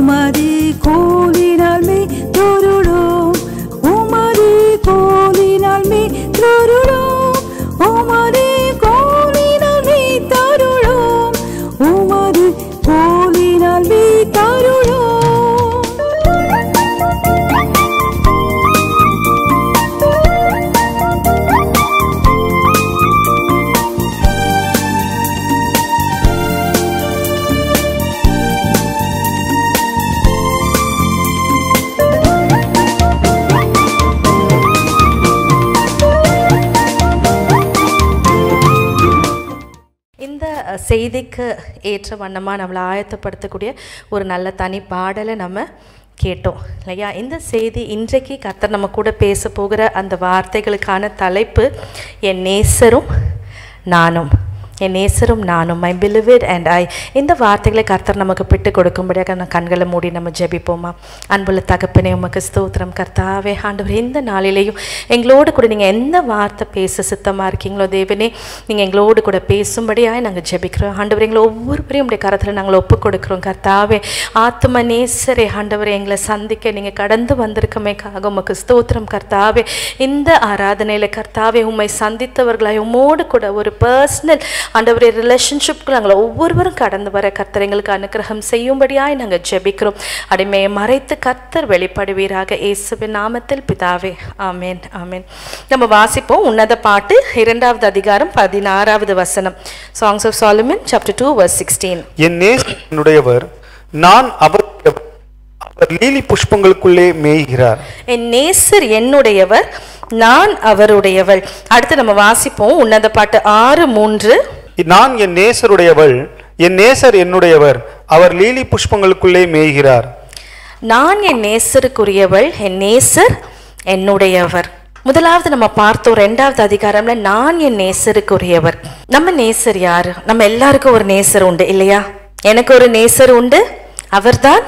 உமது கோலினால் மே தொருளோம் உமது கோலினால் மே தொருளோம் உமது கோலினால் மே தருளோம் உமது கோலினால் மே தருளோம் இந்த அஹ், செய்திக்கு ஏற்ற வண்ணமாக நம்மளை ஆயத்தப்படுத்தக்கூடிய ஒரு நல்ல தனி பாடலை நம்ம கேட்டோம் இல்லையா இந்த செய்தி இன்றைக்கு கர்த்தர் நம்ம கூட பேச போகிற அந்த வார்த்தைகளுக்கான தலைப்பு என் நேசரும் நானும் என் நேசரும் நானும் மை பிலிவிட் அண்ட் ஐ இந்த வார்த்தைகளை கர்த்தர் நமக்கு பிட்டு கொடுக்கும்படியாக நான் கண்களை மூடி நம்ம ஜெபிப்போமா அன்புள்ள தகப்பனே உமக்கு ஸ்தோத்திரம் கர்த்தாவே ஆண்டவர் இந்த நாளிலேயும் எங்களோடு கூட நீங்கள் எந்த வார்த்தை பேச சித்தமாக இருக்கீங்களோ தேவனே நீங்கள் எங்களோடு கூட பேசும்படியாக நாங்கள் ஜெபிக்கிறோம் ஆண்டவர் எங்களை ஒவ்வொருவரையும் உடைய கரத்தில் நாங்கள் ஒப்புக் கொடுக்குறோம் கர்த்தாவே ஆத்ம நேசரே ஆண்டவர் எங்களை சந்திக்க நீங்கள் கடந்து வந்திருக்கமேக்காக உமக்கு ஸ்தோத்திரம் கர்த்தாவே இந்த ஆராதனையில் கர்த்தாவே உம்மை சந்தித்தவர்களாய் உம்மோடு கூட ஒரு பர்சனல் ஆண்டவரே ரிலேஷன்ஷிப்க்கு நாங்கள் ஒவ்வொருவரும் கடந்து வர கர்த்தர் எங்களுக்கு அனுக்கிரகம் செய்யும்படியாய் நாங்கள் ஜெபிக்கிறோம் அடிமையை மறைத்து கர்த்தர் வெளிப்படுவீராக இயேசுவின் நாமத்தில் பிதாவே ஆமென் ஆமென் நம்ம வாசிப்போம் உன்னத பாட்டு இரண்டாவது அதிகாரம் பதினாறாவது வசனம் Songs of Solomon chapter two verse sixteen என் நேசனுடையவர் நான் அவர் அவர் லீலி புஷ்பங்களுக்குள்ளே மேய்கிறார் என் நேசர் என்னுடையவர் நான் அவருடையவள் அடுத்து நம்ம வாசிப்போம் உன்னத பாட்டு ஆறு மூன்று நான் என் நேசருடையவள் என் நேசர் என்னுடையவர் அவர் லீலி புஷ்பங்களுக்குள்ளே மேய்கிறார் நான் என் நேசருக்குரியவள் என் நேசர் என்னுடையவர் முதலாவது நம்ம பார்த்தோம் ரெண்டாவது அதிகாரம்ல நான் என் நேசருக்குரியவர் நம்ம நேசர் யாரு நம்ம எல்லாருக்கும் ஒரு நேசர் உண்டு இல்லையா எனக்கு ஒரு நேசர் உண்டு அவர்தான்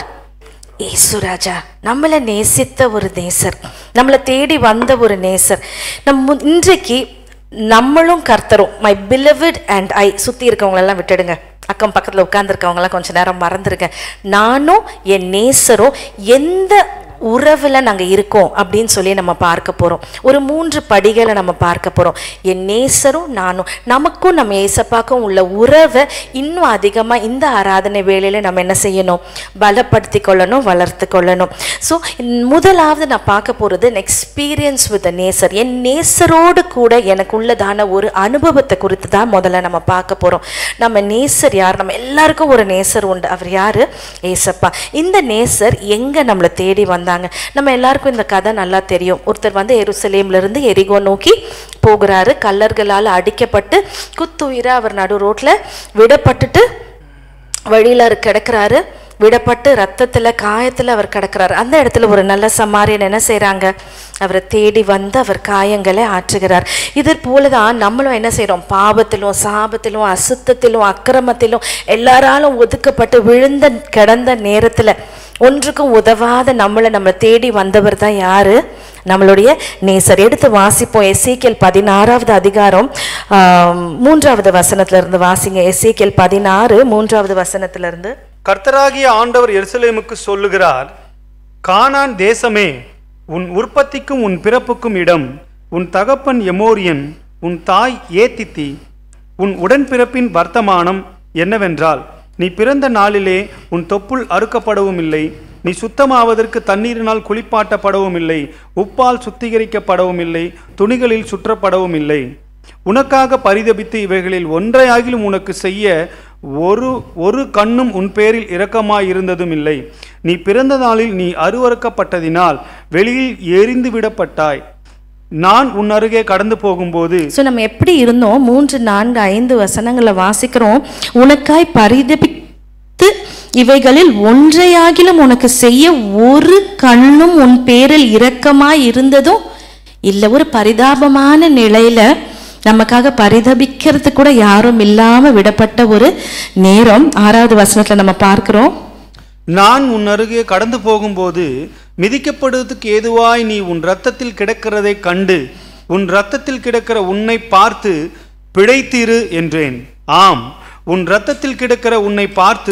ஏசுராஜா நம்மளை நேசித்த ஒரு நேசர் நம்மளை தேடி வந்த ஒரு நேசர் நம் மு- இன்றைக்கு நம்மளும் கர்த்தரும் மை பிலவிட் அண்ட் ஐ சுற்றி இருக்கவங்களெல்லாம் விட்டுடுங்க அக்கம் பக்கத்தில் உட்காந்துருக்கவங்களாம் கொஞ்ச நேரம் மறந்துருங்க நானும் என் நேசரும் எந்த உறவில் நாங்கள் இருக்கோம் அப்படின்னு சொல்லி நம்ம பார்க்க போகிறோம் ஒரு மூன்று படிகளை நம்ம பார்க்க போகிறோம் என் நேசரும் நானும் நமக்கும் நம்ம ஏசப்பாக்கும் உள்ள உறவை இன்னும் அதிகமாக இந்த ஆராதனை வேளையில் நம்ம என்ன செய்யணும் பலப்படுத்தி கொள்ளணும் வளர்த்து கொள்ளணும் ஸோ முதலாவது நான் பார்க்க போகிறது எக்ஸ்பீரியன்ஸ் வித் நேசர் என் நேசரோடு கூட எனக்கு உள்ளதான ஒரு அனுபவத்தை குறித்து தான் முதல்ல நம்ம பார்க்க போகிறோம் நம்ம நேசர் யார் நம்ம எல்லாருக்கும் ஒரு நேசர் உண்டு அவர் யார் ஏசப்பா இந்த நேசர் எங்கே நம்மளை தேடி வந்தாங்க நம்ம எல்லாருக்கும் இந்த கதை நல்லா தெரியும் ஒருத்தர் வந்து எருசலேம்ல இருந்து எரிகோ நோக்கி போகிறாரு கல்லர்களால் அடிக்கப்பட்டு குத்துயிரா அவர் நடு ரோட்ல விடப்பட்டுட்டு வழியில் அவர் கிடக்குறாரு விடப்பட்டு ரத்தத்தில் காயத்தில் அவர் கிடக்குறாரு அந்த இடத்துல ஒரு நல்ல சமாரியன் என்ன செய்கிறாங்க அவரை தேடி வந்து அவர் காயங்களை ஆற்றுகிறார் இது போல தான் நம்மளும் என்ன செய்கிறோம் பாவத்திலும் சாபத்திலும் அசுத்தத்திலும் அக்கிரமத்திலும் எல்லாராலும் ஒதுக்கப்பட்டு விழுந்த கிடந்த நேரத்தில் ஒன்றுக்கும் உதவாத நம்மளை நம்ம தேடி வந்தவர் தான் யாரு நம்மளுடைய நேசர் எடுத்து வாசிப்போம் எசேக்கியல் பதினாறாவது அதிகாரம் ஆம், மூன்றாவது வசனத்துல இருந்து வாசிங்க எசேக்கியல் பதினாறு மூன்றாவது வசனத்துல இருந்து கர்த்தராகிய ஆண்டவர் எருசலேமுக்கு சொல்லுகிறார் கானான் தேசமே உன் உற்பத்திக்கும் உன் பிறப்புக்கும் இடம் உன் தகப்பன் எமோரியன் உன் தாய் ஏத்தித்தி உன் உடன்பிறப்பின் வர்த்தமானம் என்னவென்றால் நீ பிறந்த நாளிலே உன் தொப்புள் அறுக்கப்படவும் இல்லை நீ சுத்தமாவதற்கு தண்ணீரினால் குளிப்பாட்டப்படவும் இல்லை உப்பால் சுத்திகரிக்கப்படவும் இல்லை துணிகளில் சுற்றப்படவும் இல்லை உனக்காக பரிதபித்து இவைகளில் ஒன்றையாகிலும் உனக்கு செய்ய ஒரு ஒரு கண்ணும் உன் பேரில் இரக்கமாய் இருந்ததும் இல்லை நீ பிறந்த நாளில் நீ அருவறுக்கப்பட்டதினால் வெளியில் எரிந்து விடப்பட்டாய் நான் உன் அருகே கடந்து போகும்போது ஸோ நம்ம எப்படி இருந்தோம் மூன்று நான்கு ஐந்து வசனங்களை வாசிக்கிறோம் உனக்காய் பரிதபித்து இவைகளில் ஒன்றையாகிலும் உனக்கு செய்ய ஒரு கண்ணும் உன் பேரில் இரக்கமாய் இருந்ததும் இல்லை ஒரு பரிதாபமான நிலையில நமக்காக பரிதபிக்கிறது கூட யாரும் இல்லாம விடப்பட்ட ஒரு நேரம் ஆறாவது வசனத்துல நம்ம பார்க்கிறோம் நான் உன் அருகே கடந்து போகும்போது மிதிக்கப்படுவதற்கு ஏதுவாய் நீ உன் இரத்தத்தில் கிடக்கிறதை கண்டு உன் இரத்தத்தில் கிடக்கிற உன்னை பார்த்து பிழைத்திரு என்றேன் ஆம் உன் இரத்தத்தில் கிடக்கிற உன்னை பார்த்து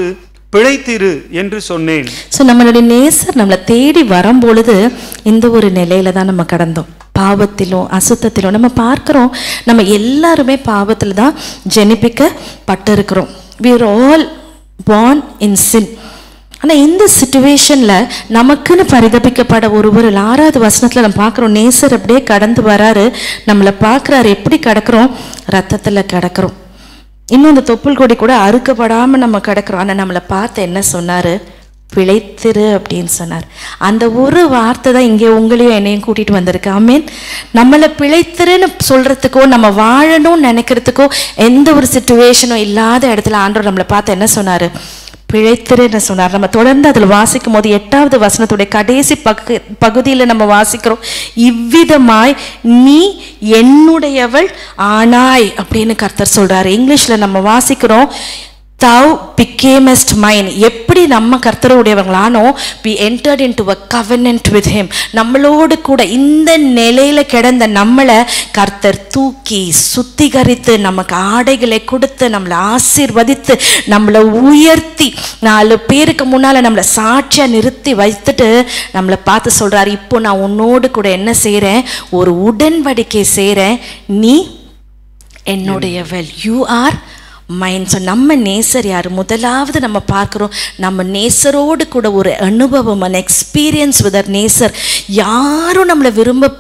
பிழைத்திரு என்று சொன்னேன் ஸோ நம்மளுடைய நேசர் நம்மளை தேடி வரும்பொழுது இந்த ஒரு நிலையில தான் நம்ம கடந்தோம் பாவத்திலும் அசுத்தத்திலும் நம்ம பார்க்கிறோம் நம்ம எல்லாருமே பாவத்தில் தான் ஜெனிப்பிக்கப்பட்டு இருக்கிறோம் we're ஆல் born இன் சின் ஆனால் இந்த சுச்சுவேஷனில் நமக்குன்னு பரிதபிக்கப்பட ஒருவர் ஆறாவது வசனத்தில் நம்ம பார்க்குறோம் நேசர் அப்படியே கடந்து வராரு நம்மளை பார்க்குறாரு எப்படி கிடக்கிறோம் ரத்தத்தில் கிடக்கிறோம் இன்னும் அந்த தொப்புள் கொடி கூட அறுக்கப்படாமல் நம்ம கிடக்கிறோம் ஆனால் நம்மளை பார்த்து என்ன சொன்னார் பிழைத்திரு அப்படின்னு சொன்னார் அந்த ஒரு வார்த்தை தான் இங்கே உங்களையும் என்னையும் கூட்டிட்டு வந்திருக்கு ஆமீன் நம்மளை பிழைத்திருன்னு சொல்றதுக்கோ நம்ம வாழணும்னு நினைக்கிறதுக்கோ எந்த ஒரு சுச்சுவேஷனும் இல்லாத இடத்துல ஆண்டவர் நம்மளை பார்த்து என்ன சொன்னார் பிழைத்திருன்னு சொன்னார் நம்ம தொடர்ந்து அதில் வாசிக்கும் போது எட்டாவது வசனத்துடைய கடைசி பகு பகுதியில் நம்ம வாசிக்கிறோம் இவ்விதமாய் நீ என்னுடையவள் ஆனாய் அப்படின்னு கர்த்தர் சொல்றாரு இங்கிலீஷ்ல நம்ம வாசிக்கிறோம் தவ் பிகேமஸ்ட் மைன் எப்படி நம்ம கர்த்தருடையவங்களானோ we entered into a covenant with him நம்மளோடு கூட இந்த நிலையில கிடந்த நம்மளை கர்த்தர் தூக்கி சுத்திகரித்து நமக்கு ஆடைகளை கொடுத்து நம்மளை ஆசீர்வதித்து நம்மளை உயர்த்தி நாலு பேருக்கு முன்னால நம்மளை சாட்சியா நிறுத்தி வைத்துட்டு நம்மளை பார்த்து சொல்றாரு இப்போ நான் உன்னோடு கூட என்ன செய்றேன் ஒரு உடன்படிக்கை செய்றேன் நீ என்னுடையவள் யூ ஆர் மைண்ட் ஸோ நம்ம நேசர் யார் முதலாவது நம்ம பார்க்குறோம் நம்ம நேசரோடு கூட ஒரு அனுபவம் an எக்ஸ்பீரியன்ஸ் வித் நேசர் யாரும் நம்மளை விரும்ப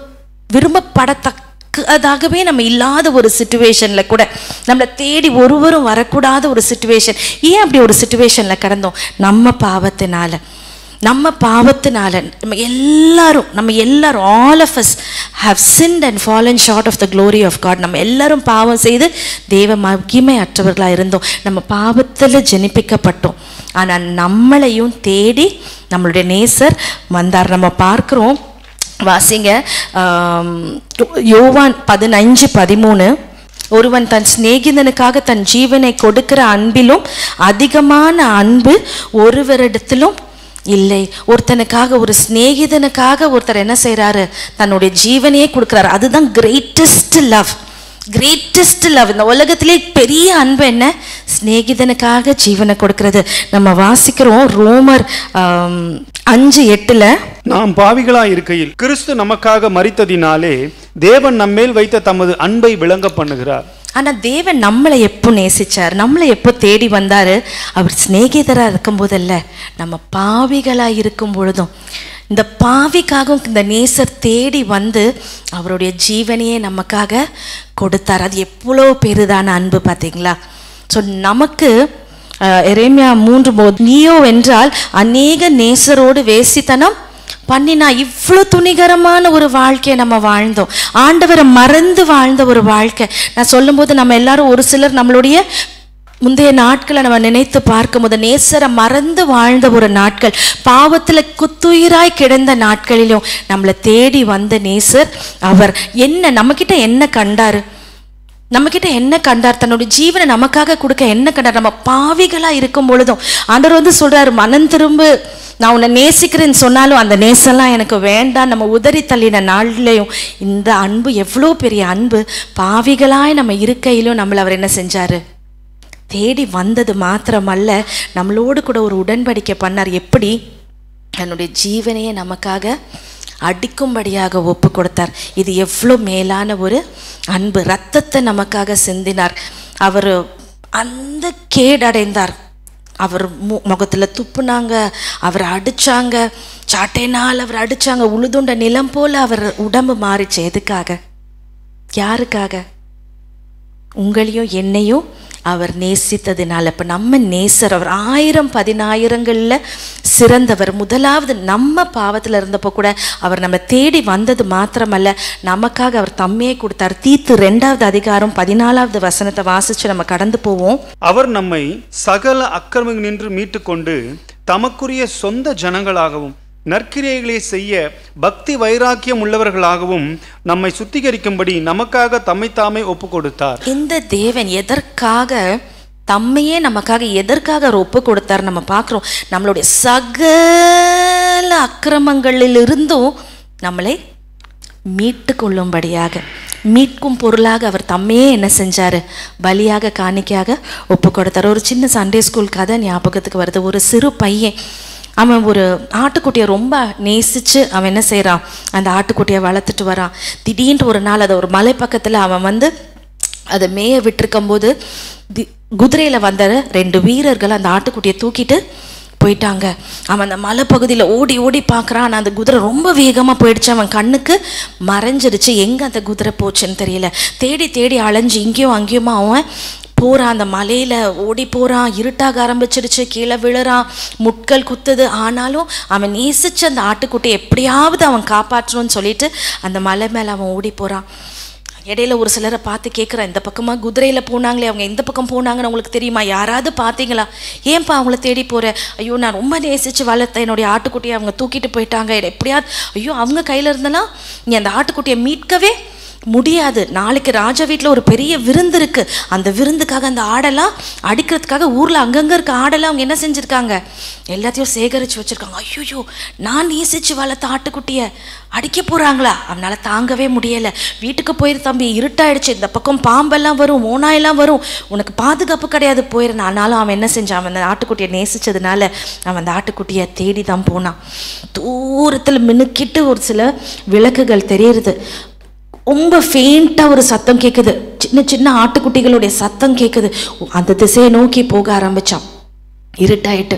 விரும்பப்படத்தக்கதாகவே நம்ம இல்லாத ஒரு சுச்சுவேஷனில் கூட நம்மளை தேடி ஒருவரும் வரக்கூடாத ஒரு சுச்சுவேஷன் ஏன் அப்படி ஒரு சுச்சுவேஷனில் கடந்தோம் நம்ம பாவத்தினால நம்ம பாவத்தினால நம்ம எல்லாரும் நம்ம எல்லாரும் all of us have sinned and fallen short of the glory of God நம்ம எல்லாரும் பாவம் செய்து தேவ மகிமை அற்றவர்களாக இருந்தோம் நம்ம பாவத்தில் ஜெனிப்பிக்கப்பட்டோம் ஆனால் நம்மளையும் தேடி நம்மளுடைய நேசர் வந்தார் நம்ம பார்க்குறோம் வாசிங்க ஆம், யோவான் பதினஞ்சு பதிமூணு ஒருவன் தன் சிநேகிதனுக்காக தன் ஜீவனை கொடுக்கிற அன்பிலும் அதிகமான அன்பு ஒருவரிடத்திலும் இல்லை ஒருத்தனுக்காக ஒரு சிநேகிதனுக்காக ஒருத்தர் என்ன செய்றாரு தன்னுடைய ஜீவனையே கொடுக்குறாரு அதுதான் கிரேட்டஸ்ட் லவ் கிரேட்டஸ்ட் லவ் இந்த உலகத்திலே பெரிய அன்பு என்ன சிநேகிதனுக்காக ஜீவனை கொடுக்கிறது நம்ம வாசிக்கிறோம் ரோமர் ஆம், அஞ்சு எட்டுல நாம் பாவிகளாய் இருக்கையில் கிறிஸ்து நமக்காக மரித்ததினாலே தேவன் நம்மேல் வைத்த தமது அன்பை விளங்க பண்ணுகிறார் ஆனா தேவன் நம்மளை எப்போ நேசிச்சார் நம்மளை எப்போ தேடி வந்தாரு அவர் சிநேகிதரா இருக்கும் போதல்ல நம்ம பாவிகளா இருக்கும் பொழுதும் இந்த பாவிக்காகவும் இந்த நேசர் தேடி வந்து அவருடைய ஜீவனையே நமக்காக கொடுத்தார் அது எவ்வளோ பெரிதான அன்பு பார்த்தீங்களா ஸோ நமக்கு அஹ், எரேமியா மூன்று போது நீயோ என்றால் அநேக நேசரோடு வேசித்தனம் பண்ணினா இவ்வளோ துணிகரமான ஒரு வாழ்க்கையை நம்ம வாழ்ந்தோம் ஆண்டவரை மறந்து வாழ்ந்த ஒரு வாழ்க்கை நான் சொல்லும்போது நம்ம எல்லாரும் ஒரு சிலர் நம்மளுடைய முந்தைய நாட்களை நம்ம நினைத்து பார்க்கும்போது நேசரை மறந்து வாழ்ந்த ஒரு நாட்கள் பாவத்துல குத்துயிராய் கிடந்த நாட்களிலும் நம்மளை தேடி வந்த நேசர் அவர் என்ன நம்மக்கிட்ட என்ன கண்டாரு நம்மக்கிட்ட என்ன கண்டார் தன்னுடைய ஜீவனை நமக்காக கொடுக்க என்ன கண்டார் நம்ம பாவிகளா இருக்கும் பொழுதும் ஆண்டவர் வந்து சொல்றாரு மனம் திரும்பு நான் உன்னை நேசிக்கிறேன்னு சொன்னாலும் அந்த நேசம்லாம் எனக்கு வேண்டாம் நம்ம உதறி தள்ளின நாள்லையும் இந்த அன்பு எவ்வளோ பெரிய அன்பு பாவிகளாய் நம்ம இருக்கையிலும் நம்மளை அவர் என்ன செஞ்சாரு தேடி வந்தது மாத்திரமல்ல நம்மளோடு கூட ஒரு உடன்படிக்கை பண்ணார் எப்படி தன்னுடைய ஜீவனையே நமக்காக அடிக்கும்படியாக ஒப்பு கொடுத்தார் இது எவ்வளோ மேலான ஒரு அன்பு ரத்தத்தை நமக்காக சிந்தினார் அவர் அந்த கேடடைந்தார் அவர் மு முகத்தில் துப்புனாங்க அவர் அடிச்சாங்க சாட்டைனால் அவர் அடிச்சாங்க உழுதுண்ட நிலம் போல அவர் உடம்பு மாறிச்சு எதுக்காக யாருக்காக உங்களையும் என்னையும் அவர் நேசித்ததினால இப்போ நம்ம நேசர் அவர் ஆயிரம் பதினாயிரங்களில் சிறந்தவர் முதலாவது நம்ம பாவத்தில் இருந்தப்போ கூட அவர் நம்ம தேடி வந்தது மாத்திரமல்ல நமக்காக அவர் தம்மையே கொடுத்தார் தீத்து ரெண்டாவது அதிகாரம் பதினாலாவது வசனத்தை வாசிச்சு நம்ம கடந்து போவோம் அவர் நம்மை சகல அக்கிரமங்களினின்று மீட்டுக்கொண்டு தமக்குரிய சொந்த ஜனங்களாகவும் நற்கிரியைகளை செய்ய பக்தி வைராக்கியம் உள்ளவர்களாகவும் நம்மை சுத்திகரிக்கும்படி நமக்காக தம்மை தாமே ஒப்பு கொடுத்தார் இந்த தேவன் எதற்காக தம்மையே நமக்காக எதற்காக அவர் ஒப்பு கொடுத்தார் நம்ம பார்க்குறோம் நம்மளுடைய சகல அக்கிரமங்களிலிருந்தும் நம்மளை மீட்டு கொள்ளும்படியாக மீட்கும் பொருளாக அவர் தம்மையே என்ன செஞ்சாரு பலியாக காணிக்கையாக ஒப்பு கொடுத்தார் ஒரு சின்ன சண்டே ஸ்கூல் கதை ஞாபகத்துக்கு வருது ஒரு சிறு பையன் அவன் ஒரு ஆட்டுக்குட்டியை ரொம்ப நேசித்து அவன் என்ன செய்கிறான் அந்த ஆட்டுக்குட்டியை வளர்த்துட்டு வரான் திடீர்னு ஒரு நாள் அதை ஒரு மலை பக்கத்தில் அவன் வந்து அதை மேய விட்டுருக்கும் போது தி குதிரையில் வந்த ரெண்டு வீரர்கள் அந்த ஆட்டுக்குட்டியை தூக்கிட்டு போயிட்டாங்க அவன் அந்த மலைப்பகுதியில் ஓடி ஓடி பார்க்குறான் ஆனால் அந்த குதிரை ரொம்ப வேகமாக போயிடுச்சு அவன் கண்ணுக்கு மறைஞ்சிருச்சு எங்கே அந்த குதிரை போச்சுன்னு தெரியல தேடி தேடி அலைஞ்சு இங்கேயும் அங்கேயுமா அவன் போகிறான் அந்த மலையில் ஓடி போகிறான் இருட்டாக ஆரம்பிச்சிடுச்சு கீழே விழுறான் முட்கள் குத்துது ஆனாலும் அவன் நேசிச்சு அந்த ஆட்டுக்குட்டியை எப்படியாவது அவன் காப்பாற்றணும்னு சொல்லிட்டு அந்த மலை மேலே அவன் ஓடி போகிறான் இடையில ஒரு சிலரை பார்த்து கேட்குறேன் இந்த பக்கமாக குதிரையில் போனாங்களே அவங்க இந்த பக்கம் போனாங்கன்னு உங்களுக்கு தெரியுமா யாராவது பார்த்தீங்களா ஏன்பா அவங்கள தேடி போகிற ஐயோ நான் ரொம்ப நேசித்து வளர்த்தேன் என்னுடைய ஆட்டுக்குட்டியை அவங்க தூக்கிட்டு போயிட்டாங்க என்னை எப்படியாவது ஐயோ அவங்க கையில் இருந்தனா நீ அந்த ஆட்டுக்குட்டியை மீட்கவே முடியாது நாளைக்கு ராஜா வீட்டில் ஒரு பெரிய விருந்து இருக்கு அந்த விருந்துக்காக அந்த ஆடெல்லாம் அடிக்கிறதுக்காக ஊரில் அங்கங்கே இருக்க ஆடெல்லாம் அவங்க என்ன செஞ்சுருக்காங்க எல்லாத்தையும் சேகரித்து வச்சுருக்காங்க ஐயோ நான் நேசித்து வளர்த்த ஆட்டுக்குட்டியை அடிக்க போகிறாங்களா அவனால் தாங்கவே முடியலை வீட்டுக்கு போயிரு தம்பி இருட்டாயிடுச்சு இந்த பக்கம் பாம்பெல்லாம் வரும் ஓனாயெல்லாம் வரும் உனக்கு பாதுகாப்பு கிடையாது போயிரு ஆனாலும் அவன் என்ன செஞ்சான் அவன் அந்த ஆட்டுக்குட்டியை நேசிச்சதுனால அவன் அந்த ஆட்டுக்குட்டியை தேடி தான் போனான் தூரத்தில் மினுக்கிட்டு ஒரு சில விளக்குகள் தெரியுது ரொம்ப ஃபேண்ட்டாக ஒரு சத்தம் கேட்குது சின்ன சின்ன ஆட்டுக்குட்டிகளுடைய சத்தம் கேட்குது அந்த திசையை நோக்கி போக ஆரம்பிச்சான் இருட்டாயிட்டு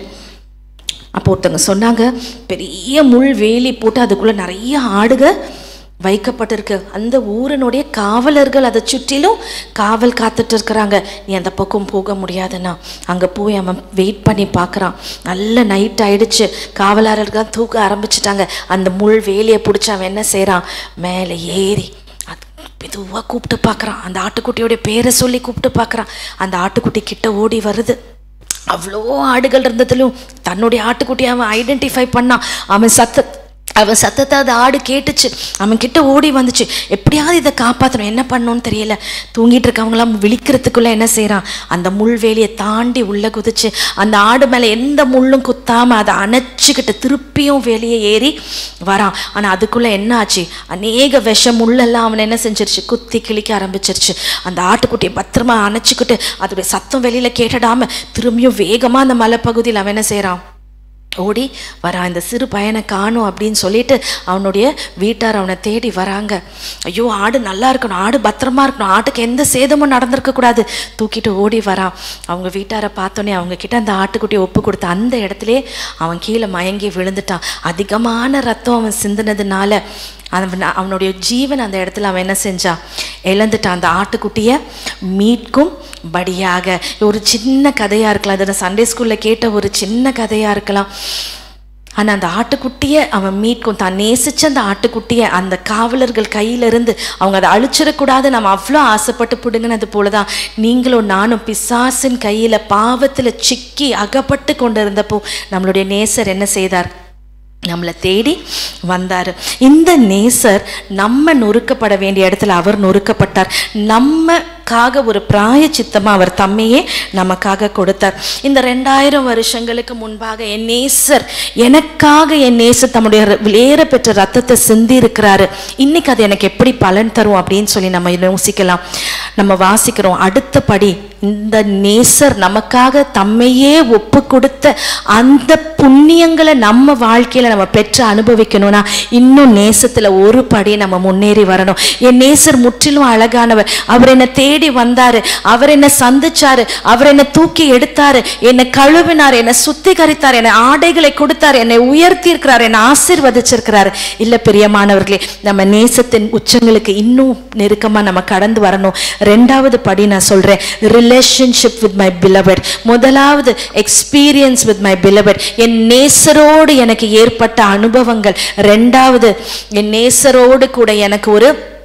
அப்போ ஒருத்தவங்க சொன்னாங்க பெரிய முள் வேலி போட்டு அதுக்குள்ளே நிறைய ஆடுக வைக்கப்பட்டிருக்கு அந்த ஊரினுடைய காவலர்கள் அதை சுற்றிலும் காவல் காத்துட்டு இருக்கிறாங்க நீ அந்த பக்கம் போக முடியாதுன்னா அங்கே போய் அவன் வெயிட் பண்ணி பார்க்குறான் நல்ல நைட் ஆயிடுச்சு காவலாளர்கள் தூக்க ஆரம்பிச்சிட்டாங்க அந்த முள் வேலியை பிடிச்சி அவன் என்ன செய்கிறான் மேலே ஏறி அது மெதுவாக கூப்பிட்டு பார்க்குறான் அந்த ஆட்டுக்குட்டியோடைய பேரை சொல்லி கூப்பிட்டு பார்க்குறான் அந்த ஆட்டுக்குட்டி கிட்ட ஓடி வருது அவ்வளோ ஆடுகள் இருந்ததுலையும் தன்னுடைய ஆட்டுக்குட்டியை அவன் ஐடென்டிஃபை பண்ணான் அவன் சத்த அவன் சத்தத்தை அது ஆடு கேட்டுச்சு அவன் கிட்ட ஓடி வந்துச்சு எப்படியாவது இதை காப்பாற்றணும் என்ன பண்ணணும்னு தெரியல தூங்கிட்டு இருக்கவங்களாம் விழிக்கிறதுக்குள்ள என்ன செய்கிறான் அந்த முள்வேலியை தாண்டி உள்ள குதிச்சு அந்த ஆடு மேலே எந்த முள்ளும் குத்தாம அதை அணைச்சிக்கிட்டு திருப்பியும் வெளியே ஏறி வரான் ஆனால் அதுக்குள்ள என்ன ஆச்சு அநேக விஷ முள்ளெல்லாம் அவனை என்ன செஞ்சிருச்சு குத்தி கிழிக்க ஆரம்பிச்சிருச்சு அந்த ஆட்டுக்குட்டியை பத்திரமா அணைச்சிக்கிட்டு அதோடைய சத்தம் வெளியில கேட்டுடாம திரும்பியும் வேகமா அந்த மலைப்பகுதியில் அவன் என்ன செய்றான் ஓடி வரான் இந்த சிறு பையனை காணும் அப்படின்னு சொல்லிட்டு அவனுடைய வீட்டார் அவனை தேடி வராங்க ஐயோ ஆடு நல்லா இருக்கணும் ஆடு பத்திரமா இருக்கணும் ஆட்டுக்கு எந்த சேதமும் நடந்திருக்க கூடாது தூக்கிட்டு ஓடி வரான் அவங்க வீட்டாரை பார்த்தோன்னே அவங்க கிட்ட அந்த ஆட்டுக்குட்டியை ஒப்பு கொடுத்த அந்த இடத்துலயே அவன் கீழே மயங்கி விழுந்துட்டான் அதிகமான ரத்தம் அவன் சிந்தினதுனால அவன் அவனுடைய ஜீவன் அந்த இடத்துல அவன் என்ன செஞ்சான் இழந்துட்டான் அந்த ஆட்டுக்குட்டியை மீட்கும் படியாக ஒரு சின்ன கதையாக இருக்கலாம் அதை நான் சண்டே ஸ்கூலில் கேட்ட ஒரு சின்ன கதையாக இருக்கலாம் ஆனால் அந்த ஆட்டுக்குட்டியை அவன் மீட்கும் தான் நேசிச்ச அந்த ஆட்டுக்குட்டியை அந்த காவலர்கள் கையிலிருந்து அவங்க அதை அழிச்சிடக்கூடாது நம்ம அவ்வளோ ஆசைப்பட்டு பிடுங்கினது போல தான் நீங்களும் நானும் பிசாசின் கையில் பாவத்தில் சிக்கி அகப்பட்டு கொண்டு இருந்தப்போ நம்மளுடைய நேசர் என்ன செய்தார் நம்மளை தேடி வந்தார் இந்த நேசர் நம்ம நொறுக்கப்பட வேண்டிய இடத்துல அவர் நொறுக்கப்பட்டார் நம்மக்காக ஒரு பிராய சித்தமாக அவர் தம்மையே நமக்காக கொடுத்தார் இந்த ரெண்டாயிரம் வருஷங்களுக்கு முன்பாக என் நேசர் எனக்காக என் நேசர் தம்முடைய விலையேற பெற்ற ரத்தத்தை சிந்தி இருக்கிறாரு இன்னைக்கு அது எனக்கு எப்படி பலன் தரும் அப்படின்னு சொல்லி நம்ம யோசிக்கலாம் நம்ம வாசிக்கிறோம் அடுத்தபடி இந்த நேசர் நமக்காக தம்மையே ஒப்பு கொடுத்த அந்த புண்ணியங்களை நம்ம வாழ்க்கையில நம்ம பெற்று அனுபவிக்கணும்னா இன்னும் நேசத்துல ஒரு படி நம்ம முன்னேறி வரணும் என் நேசர் முற்றிலும் அழகானவர் அவர் என்னை தேடி வந்தாரு அவர் என்னை சந்திச்சாரு அவர் என்னை தூக்கி எடுத்தாரு என்னை கழுவினார் என்னை சுத்திகரித்தார் என்னை ஆடைகளை கொடுத்தார் என்னை உயர்த்தி இருக்கிறார் என்னை ஆசீர்வதிச்சிருக்கிறாரு இல்ல பிரியமானவர்களே நம்ம நேசத்தின் உச்சங்களுக்கு இன்னும் நெருக்கமா நம்ம கடந்து வரணும் ரெண்டாவது படி நான் சொல்றேன் ரிலேஷன்ஷிப் வித் மை பிலவட் முதலாவது எக்ஸ்பீரியன்ஸ் வித் மை பிலவட் என் நேசரோடு எனக்கு ஏற்பட்ட அனுபவங்கள் ரெண்டாவது என் நேசரோடு கூட எனக்கு ஒரு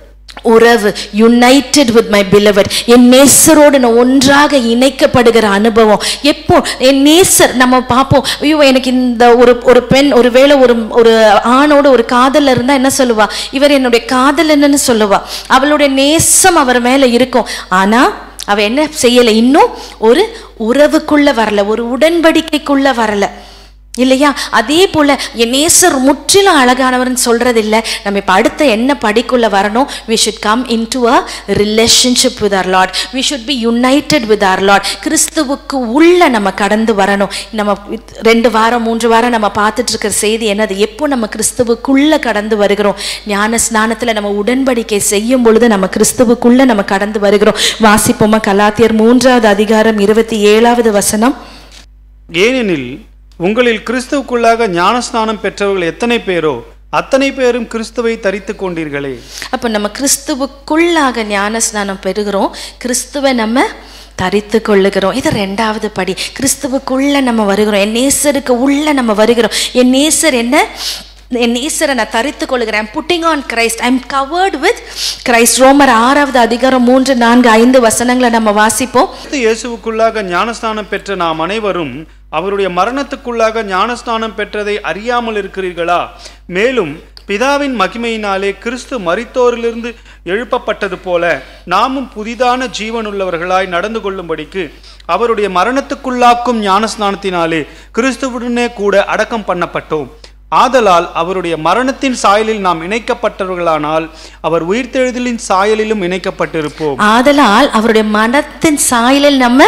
உறவு யுனைடெட் வித் மை பிலவர் என் நேசரோடு நான் ஒன்றாக இணைக்கப்படுகிற அனுபவம் எப்போ என் நேசர் நம்ம பார்ப்போம் ஐயோ எனக்கு இந்த ஒரு ஒரு பெண் ஒரு வேளை ஒரு ஒரு ஆணோட ஒரு காதல் இருந்தா என்ன சொல்லுவா இவர் என்னுடைய காதல் என்னன்னு சொல்லுவா அவளுடைய நேசம் அவர் மேல இருக்கும் ஆனா அவ என்ன செய்யலை இன்னும் ஒரு உறவுக்குள்ள வரல ஒரு உடன்படிக்கைக்குள்ள வரல இல்லையா அதே போல என் நேசர் முற்றிலும் அழகானவர்னு சொல்றது இல்ல நம்ம இப்ப அடுத்த என்ன படிக்குள்ள வரணும் we should come into a relationship with our lord we should be united with our lord கிறிஸ்துவுக்கு உள்ள நம்ம கடந்து வரணும் நம்ம ரெண்டு வாரம் மூன்று வாரம் நம்ம பார்த்துட்டு இருக்கிற செய்தி என்னது எப்போ நம்ம கிறிஸ்துவுக்குள்ள கடந்து வருகிறோம் ஞான ஸ்நானத்துல நம்ம உடன்படிக்கை செய்யும் பொழுது நம்ம கிறிஸ்துவுக்குள்ள நம்ம கடந்து வருகிறோம் வாசிப்போமா கலாத்தியர் மூன்றாவது அதிகாரம் இருபத்தி ஏழாவது வசனம் ஏனெனில் உங்களில் கிறிஸ்துவுக்குள்ளாக ஞானஸ்நானம் பெற்றவர்கள் எத்தனை பேரோ அத்தனை பேரும் கிறிஸ்துவை தரித்துக் கொண்டீர்களே அப்போ நம்ம கிறிஸ்துவுக்குள்ளாக ஞான ஸ்நானம் பெறுகிறோம் கிறிஸ்துவை நம்ம தரித்து கொள்ளுகிறோம் இது ரெண்டாவது படி கிறிஸ்துவுக்குள்ள நம்ம வருகிறோம் என் நேசருக்கு உள்ள நம்ம வருகிறோம் என் நேசர் என்ன என் நேசரை நான் தரித்து கொள்கிறேன் putting on Christ I am covered with Christ ரோமர் ஆறாவது அதிகாரம் மூன்று நான்கு ஐந்து வசனங்களை நம்ம வாசிப்போம் கிறிஸ்து இயேசுவுக்குள்ளாக ஞானஸ்நானம் பெற்ற நாம் அனைவரும் அவருடைய மரணத்துக்குள்ளாக ஞானஸ்நானம் பெற்றதை அறியாமல் இருக்கிறீர்களா மேலும் பிதாவின் மகிமையினாலே கிறிஸ்து மரித்தோரிலிருந்து எழுப்பப்பட்டது போல நாமும் புதிதான ஜீவனுள்ளவர்களாய் நடந்து கொள்ளும்படிக்கு அவருடைய மரணத்துக்குள்ளாக்கும் ஞானஸ்நானத்தினாலே கிறிஸ்துவுடனே கூட அடக்கம் பண்ணப்பட்டோம் ஆதலால் அவருடைய மரணத்தின் சாயலில் நாம் இணைக்கப்பட்டவர்களானால் அவர் உயிர்த்தெழுதலின் சாயலிலும் இணைக்கப்பட்டிருப்போம் ஆதலால் அவருடைய மனத்தின் சாயலில் நம்ம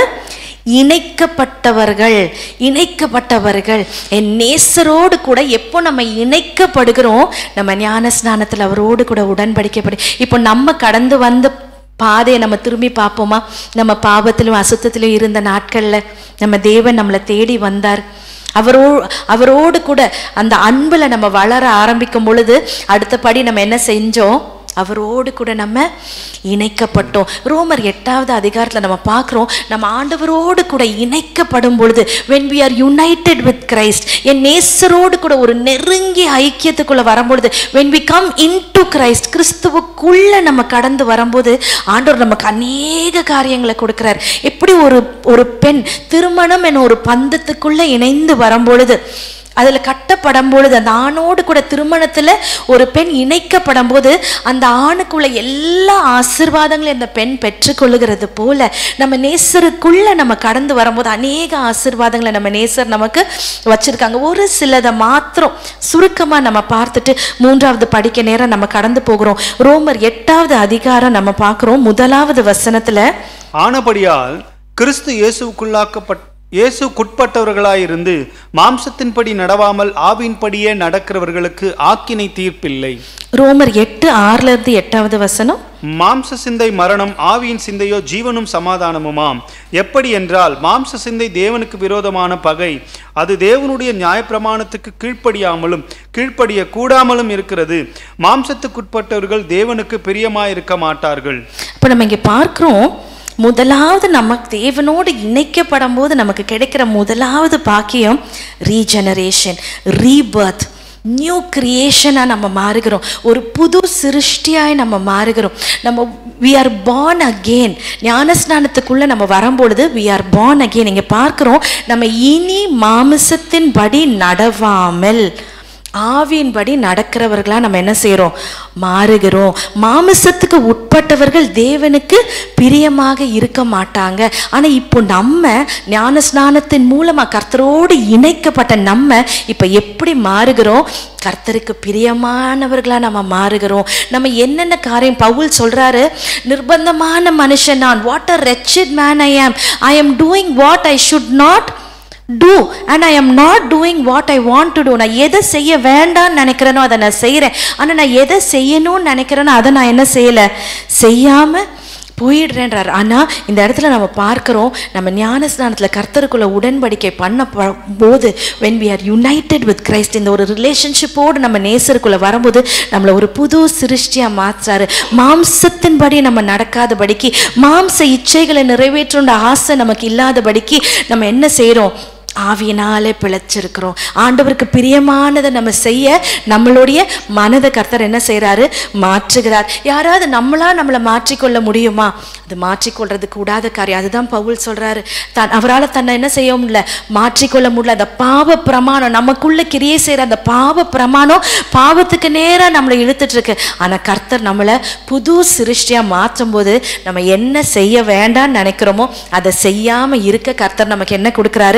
இணைக்கப்பட்டவர்கள் இணைக்கப்பட்டவர்கள் என் நேசரோடு கூட எப்போ நம்ம இணைக்கப்படுகிறோம் நம்ம ஞான ஸ்நானத்தில் அவரோடு கூட உடன்படிக்கப்படு இப்போ நம்ம கடந்து வந்த பாதையை நம்ம திரும்பி பார்ப்போமா நம்ம பாவத்திலும் அசுத்தத்திலும் இருந்த நாட்கள்ல நம்ம தேவன் நம்மளை தேடி வந்தார் அவரோ அவரோடு கூட அந்த அன்புல நம்ம வளர ஆரம்பிக்கும் பொழுது அடுத்தபடி நம்ம என்ன செஞ்சோம் அவரோடு கூட நம்ம இணைக்கப்பட்டோம் ரோமர் எட்டாவது அதிகாரத்தில் நம்ம பார்க்குறோம் நம்ம ஆண்டவரோடு கூட இணைக்கப்படும் பொழுது when we are united with Christ என் நேசரோடு கூட ஒரு நெருங்கிய ஐக்கியத்துக்குள்ள வரும்பொழுது when we come into Christ கிறிஸ்துவுக்குள்ள நம்ம கடந்து வரும்போது ஆண்டவர் நமக்கு அநேக காரியங்களை கொடுக்கிறார் எப்படி ஒரு ஒரு பெண் திருமணம் என ஒரு பந்தத்துக்குள்ள இணைந்து வரும்பொழுது அதில் கட்டப்படும் பொழுது அந்த ஆணோடு கூட திருமணத்தில் ஒரு பெண் இணைக்கப்படும் போது அந்த ஆணுக்குள்ள எல்லா ஆசிர்வாதங்களையும் அந்த பெண் பெற்றுக்கொள்ளுகிறது போல நம்ம நேசருக்குள்ள நம்ம கடந்து வரும்போது அநேக ஆசிர்வாதங்களை நம்ம நேசர் நமக்கு வச்சிருக்காங்க ஒரு சிலதை மாத்திரம் சுருக்கமாக நம்ம பார்த்துட்டு மூன்றாவது படிக்க நேரம் நம்ம கடந்து போகிறோம் ரோமர் எட்டாவது அதிகாரம் நம்ம பார்க்குறோம் முதலாவது வசனத்தில் ஆனபடியால் கிறிஸ்து இயேசுக்குள்ளாக்கப்பட் இயேசுக்குட்பட்டவர்களாயிருந்து மாம்சத்தின்படி நடவாமல் ஆவின்படியே நடக்கிறவர்களுக்கு ஆக்கினை தீர்ப்பில்லை ரோமர் எட்டு ஆறுல இருந்து எட்டாவது வசனம் மாம்ச சிந்தை மரணம் ஆவியின் சிந்தையோ ஜீவனும் சமாதானமுமாம் எப்படி என்றால் மாம்ச சிந்தை தேவனுக்கு விரோதமான பகை அது தேவனுடைய நியாயப்பிரமாணத்துக்கு கீழ்ப்படியாமலும் கீழ்ப்படிய கூடாமலும் இருக்கிறது மாம்சத்துக்குட்பட்டவர்கள் தேவனுக்கு பிரியமாயிருக்க மாட்டார்கள் இப்போ நம்ம இங்கே பார்க்குறோம் முதலாவது நம்ம தேவனோடு இணைக்கப்படும் போது நமக்கு கிடைக்கிற முதலாவது பாக்கியம் ரீஜெனரேஷன் ரீபர்த் நியூ கிரியேஷனாக நம்ம மாறுகிறோம் ஒரு புது சிருஷ்டியாய் நம்ம மாறுகிறோம் நம்ம வி ஆர் born அகெயின் ஞானஸ்நானத்துக்குள்ளே நம்ம வரும்பொழுது வி ஆர் born அகெயின் இங்கே பார்க்குறோம் நம்ம இனி மாமிசத்தின்படி நடவாமல் ஆவியின்படி நடக்கிறவர்களா நம்ம என்ன செய்றோம் மாறுகிறோம் மாமிசத்துக்கு உட்பட்டவர்கள் தேவனுக்கு பிரியமாக இருக்க மாட்டாங்க ஆனா இப்போ நம்ம ஞான ஸ்நானத்தின் மூலமா கர்த்தரோடு இணைக்கப்பட்ட நம்ம இப்ப எப்படி மாறுகிறோம் கர்த்தருக்கு பிரியமானவர்களா நம்ம மாறுகிறோம் நம்ம என்னென்ன காரியம் பவுல் சொல்றாரு நிர்பந்தமான மனுஷன் நான் what a wretched man I am I am doing what I should not do and I am not doing what I want to do நான் எதை செய்ய வேண்டாம்னு நினைக்கிறேனோ அதை நான் செய்கிறேன் ஆனால் நான் எதை செய்யணும்னு நினைக்கிறேனோ அதை நான் என்ன செய்யலை செய்யாமல் போயிடுறேன்றார் ஆனால் இந்த இடத்துல நம்ம பார்க்குறோம் நம்ம ஞான ஸ்நானத்தில் கர்த்தருக்குள்ள உடன்படிக்கை பண்ண ப- போது when we are united with Christ இந்த ஒரு ரிலேஷன்ஷிப்போடு நம்ம நேசருக்குள்ள வரும்போது நம்மளை ஒரு புது சிருஷ்டியாக மாற்றுறாரு மாம்சத்தின்படி நம்ம நடக்காதபடிக்கு மாம்ச இச்சைகளை நிறைவேற்றுன்ற ஆசை நமக்கு இல்லாதபடிக்கு நம்ம என்ன செய்கிறோம் ஆவியினாலே பிழைச்சிருக்கிறோம் ஆண்டவருக்கு பிரியமானதை நம்ம செய்ய நம்மளுடைய மனதை கர்த்தர் என்ன செய்றாரு மாற்றுகிறார் யாராவது நம்மளா நம்மளை மாற்றிக்கொள்ள முடியுமா அது மாற்றிக்கொள்றது கூடாத காரியம் அதுதான் பவுல் சொல்றாரு தான் அவரால் தன்னை என்ன செய்ய முடியல மாற்றிக்கொள்ள முடியல அந்த பாவ பிரமாணம் நமக்குள்ள கிரியை செய்யற அந்த பாவ பிரமாணம் பாவத்துக்கு நேரா நம்மளை இழுத்துட்டு இருக்கு ஆனா கர்த்தர் நம்மளை புது சிருஷ்டியா மாற்றும் போது நம்ம என்ன செய்ய வேண்டாம்னு நினைக்கிறோமோ அதை செய்யாம இருக்க கர்த்தர் நமக்கு என்ன கொடுக்குறாரு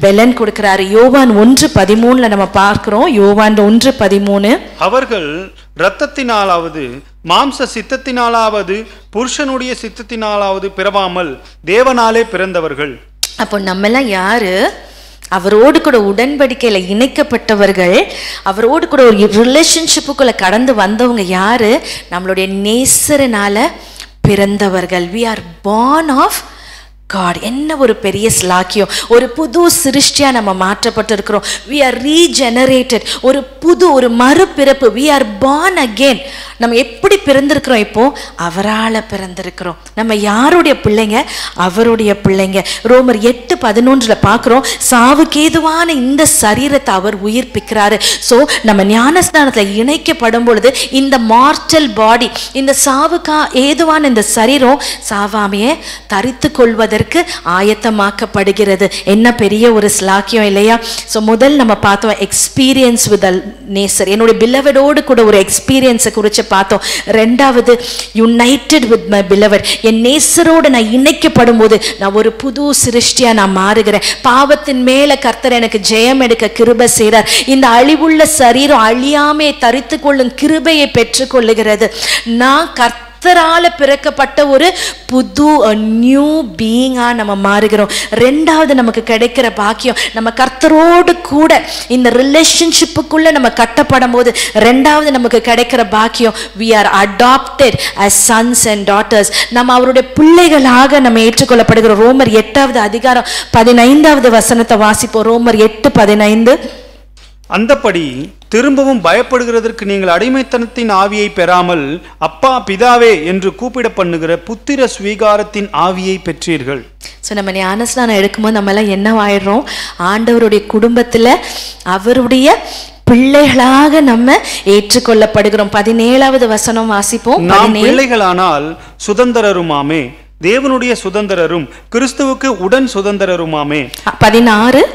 பெலன் கொடுக்கிறாரு யோவான் ஒன்று பதிமூணுல நம்ம பார்க்கிறோம் யோவான் ஒன்று பதிமூணு அவர்கள் இரத்தத்தினாலாவது மாம்ச சித்தத்தினாலாவது புருஷனுடைய சித்தத்தினாலாவது பிறவாமல் தேவனாலே பிறந்தவர்கள் அப்போ நம்மெல்லாம் யாரு அவரோடு கூட உடன்படிக்கையில இணைக்கப்பட்டவர்கள் அவரோடு கூட ஒரு ரிலேஷன்ஷிப்புக்குள்ள கடந்து வந்தவங்க யாரு நம்மளுடைய நேசரனால பிறந்தவர்கள் we are born of God என்ன ஒரு பெரிய ஸ்லாக்கியம் ஒரு புது சிருஷ்டியா நம்ம மாற்றப்பட்டு இருக்கிறோம் வி ஆர் ரீஜெனரேட்டட் ஒரு புது ஒரு மறுபிறப்பு வி ஆர் born again நம்ம எப்படி பிறந்திருக்கிறோம் இப்போ அவரால பிறந்திருக்கிறோம் நம்ம யாருடைய பிள்ளைங்க அவருடைய பிள்ளைங்க ரோமர் எட்டு பதினொன்றுல பார்க்கிறோம் சாவுக்கு ஏதுவான இந்த சரீரத்தை அவர் உயிர்ப்பிக்கிறாரு ஸோ நம்ம ஞானஸ்தானத்துல இணைக்கப்படும் பொழுது இந்த மார்டல் பாடி இந்த சாவுக்கா ஏதுவான இந்த சரீரம் சாவாமையே தரித்து கொள்வதற்கு ஆயத்தமாக்கப்படுகிறது என்ன பெரிய ஒரு ஸ்லாக்கியம் இல்லையா ஸோ முதல் நம்ம பார்த்தோம் எக்ஸ்பீரியன்ஸ் வித் நேசர் என்னுடைய பிலவடோடு கூட ஒரு எக்ஸ்பீரியன்ஸை குறித்து பார்த்தோம் ரெண்டாவது யுனைடெட் வித் மை பிலவட் என் நேசரோடு நான் இணைக்கப்படும் போது நான் ஒரு புது சிருஷ்டியா நான் மாறுகிறேன் பாவத்தின் மேல கர்த்தர் எனக்கு ஜெயம் எடுக்க கிருபை செய்கிறார் இந்த அழிவுள்ள சரீரம் அழியாமே தரித்து கொள்ளும் கிருபையை பெற்றுக்கொள்ளுகிறது நான் கர்த்த கர்த்தரால பிறக்கப்பட்ட ஒரு புது நியூ பீயிங்கா நம்ம மாறுகிறோம் ரெண்டாவது நமக்கு கிடைக்கிற பாக்கியம் நம்ம கர்த்தரோடு கூட இந்த ரிலேஷன்ஷிப்புக்குள்ள நம்ம கட்டப்படும் போது ரெண்டாவது நமக்கு கிடைக்கிற பாக்கியம் we are adopted as sons and daughters நம்ம அவருடைய பிள்ளைகளாக நம்ம ஏற்றுக்கொள்ளப்படுகிறோம் ரோமர் எட்டாவது அதிகாரம் பதினைந்தாவது வசனத்தை வாசிப்போம் ரோமர் எட்டு பதினைந்து அந்தப்படி திரும்பவும் பயப்படுகிறதற்கு நீங்கள் அடிமைத்தனத்தின் ஆவியை பெறாமல் அப்பா பிதாவே என்று கூப்பிட பண்ணுகிற புத்திர ஸ்வீகாரத்தின் ஆவியை பெற்றீர்கள் ஸோ நம்ம ஞானஸ்நானம் எடுக்கும்போது நம்ம எல்லாம் என்ன ஆயிடுறோம் ஆண்டவருடைய குடும்பத்துல அவருடைய பிள்ளைகளாக நம்ம ஏற்றுக்கொள்ளப்படுகிறோம் பதினேழாவது வசனம் வாசிப்போம் நாம் பதினேழு பிள்ளைகளானால் சுதந்திரருமாமே தேவனுடைய சுதந்திரரும் கிறிஸ்துவுக்கு உடன் சுதந்திரருமாமே பதினாறு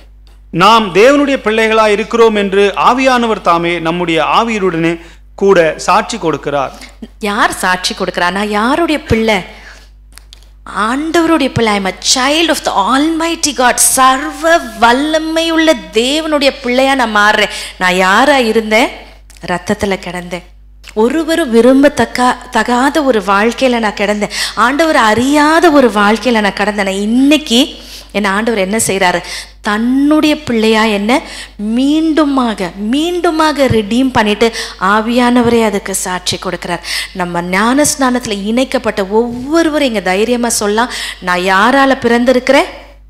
நாம் தேவனுடைய பிள்ளைகளாய் இருக்கிறோம் என்று ஆவியானவர் தாமே நம்முடைய ஆவியுடனே கூட சாட்சி கொடுக்கிறார் யார் சாட்சி கொடுக்கிறா நான் யாருடைய பிள்ளை ஆண்டவருடைய பிள்ளை I'm a child of the almighty God சர்வ வல்லமை உள்ள தேவனுடைய பிள்ளையா நான் மாறுறேன் நான் யாரா இருந்தேன் ரத்தத்துல கிடந்தேன் ஒருவரும் விரும்பத்தக்க தகாத ஒரு வாழ்க்கையில நான் கிடந்தேன் ஆண்டவர் அறியாத ஒரு வாழ்க்கையில நான் கிடந்தேன் நான் இன்னைக்கு என் ஆண்டவர் என்ன செய்றாரு தன்னுடைய பிள்ளையா என்ன மீண்டுமாக மீண்டுமாக ரிடீம் பண்ணிட்டு ஆவியானவரே அதுக்கு சாட்சி கொடுக்கிறார் நம்ம ஞான ஸ்நானத்துல இணைக்கப்பட்ட ஒவ்வொருவரும் இங்க தைரியமா சொல்லலாம் நான் யாரால பிறந்திருக்கிறேன்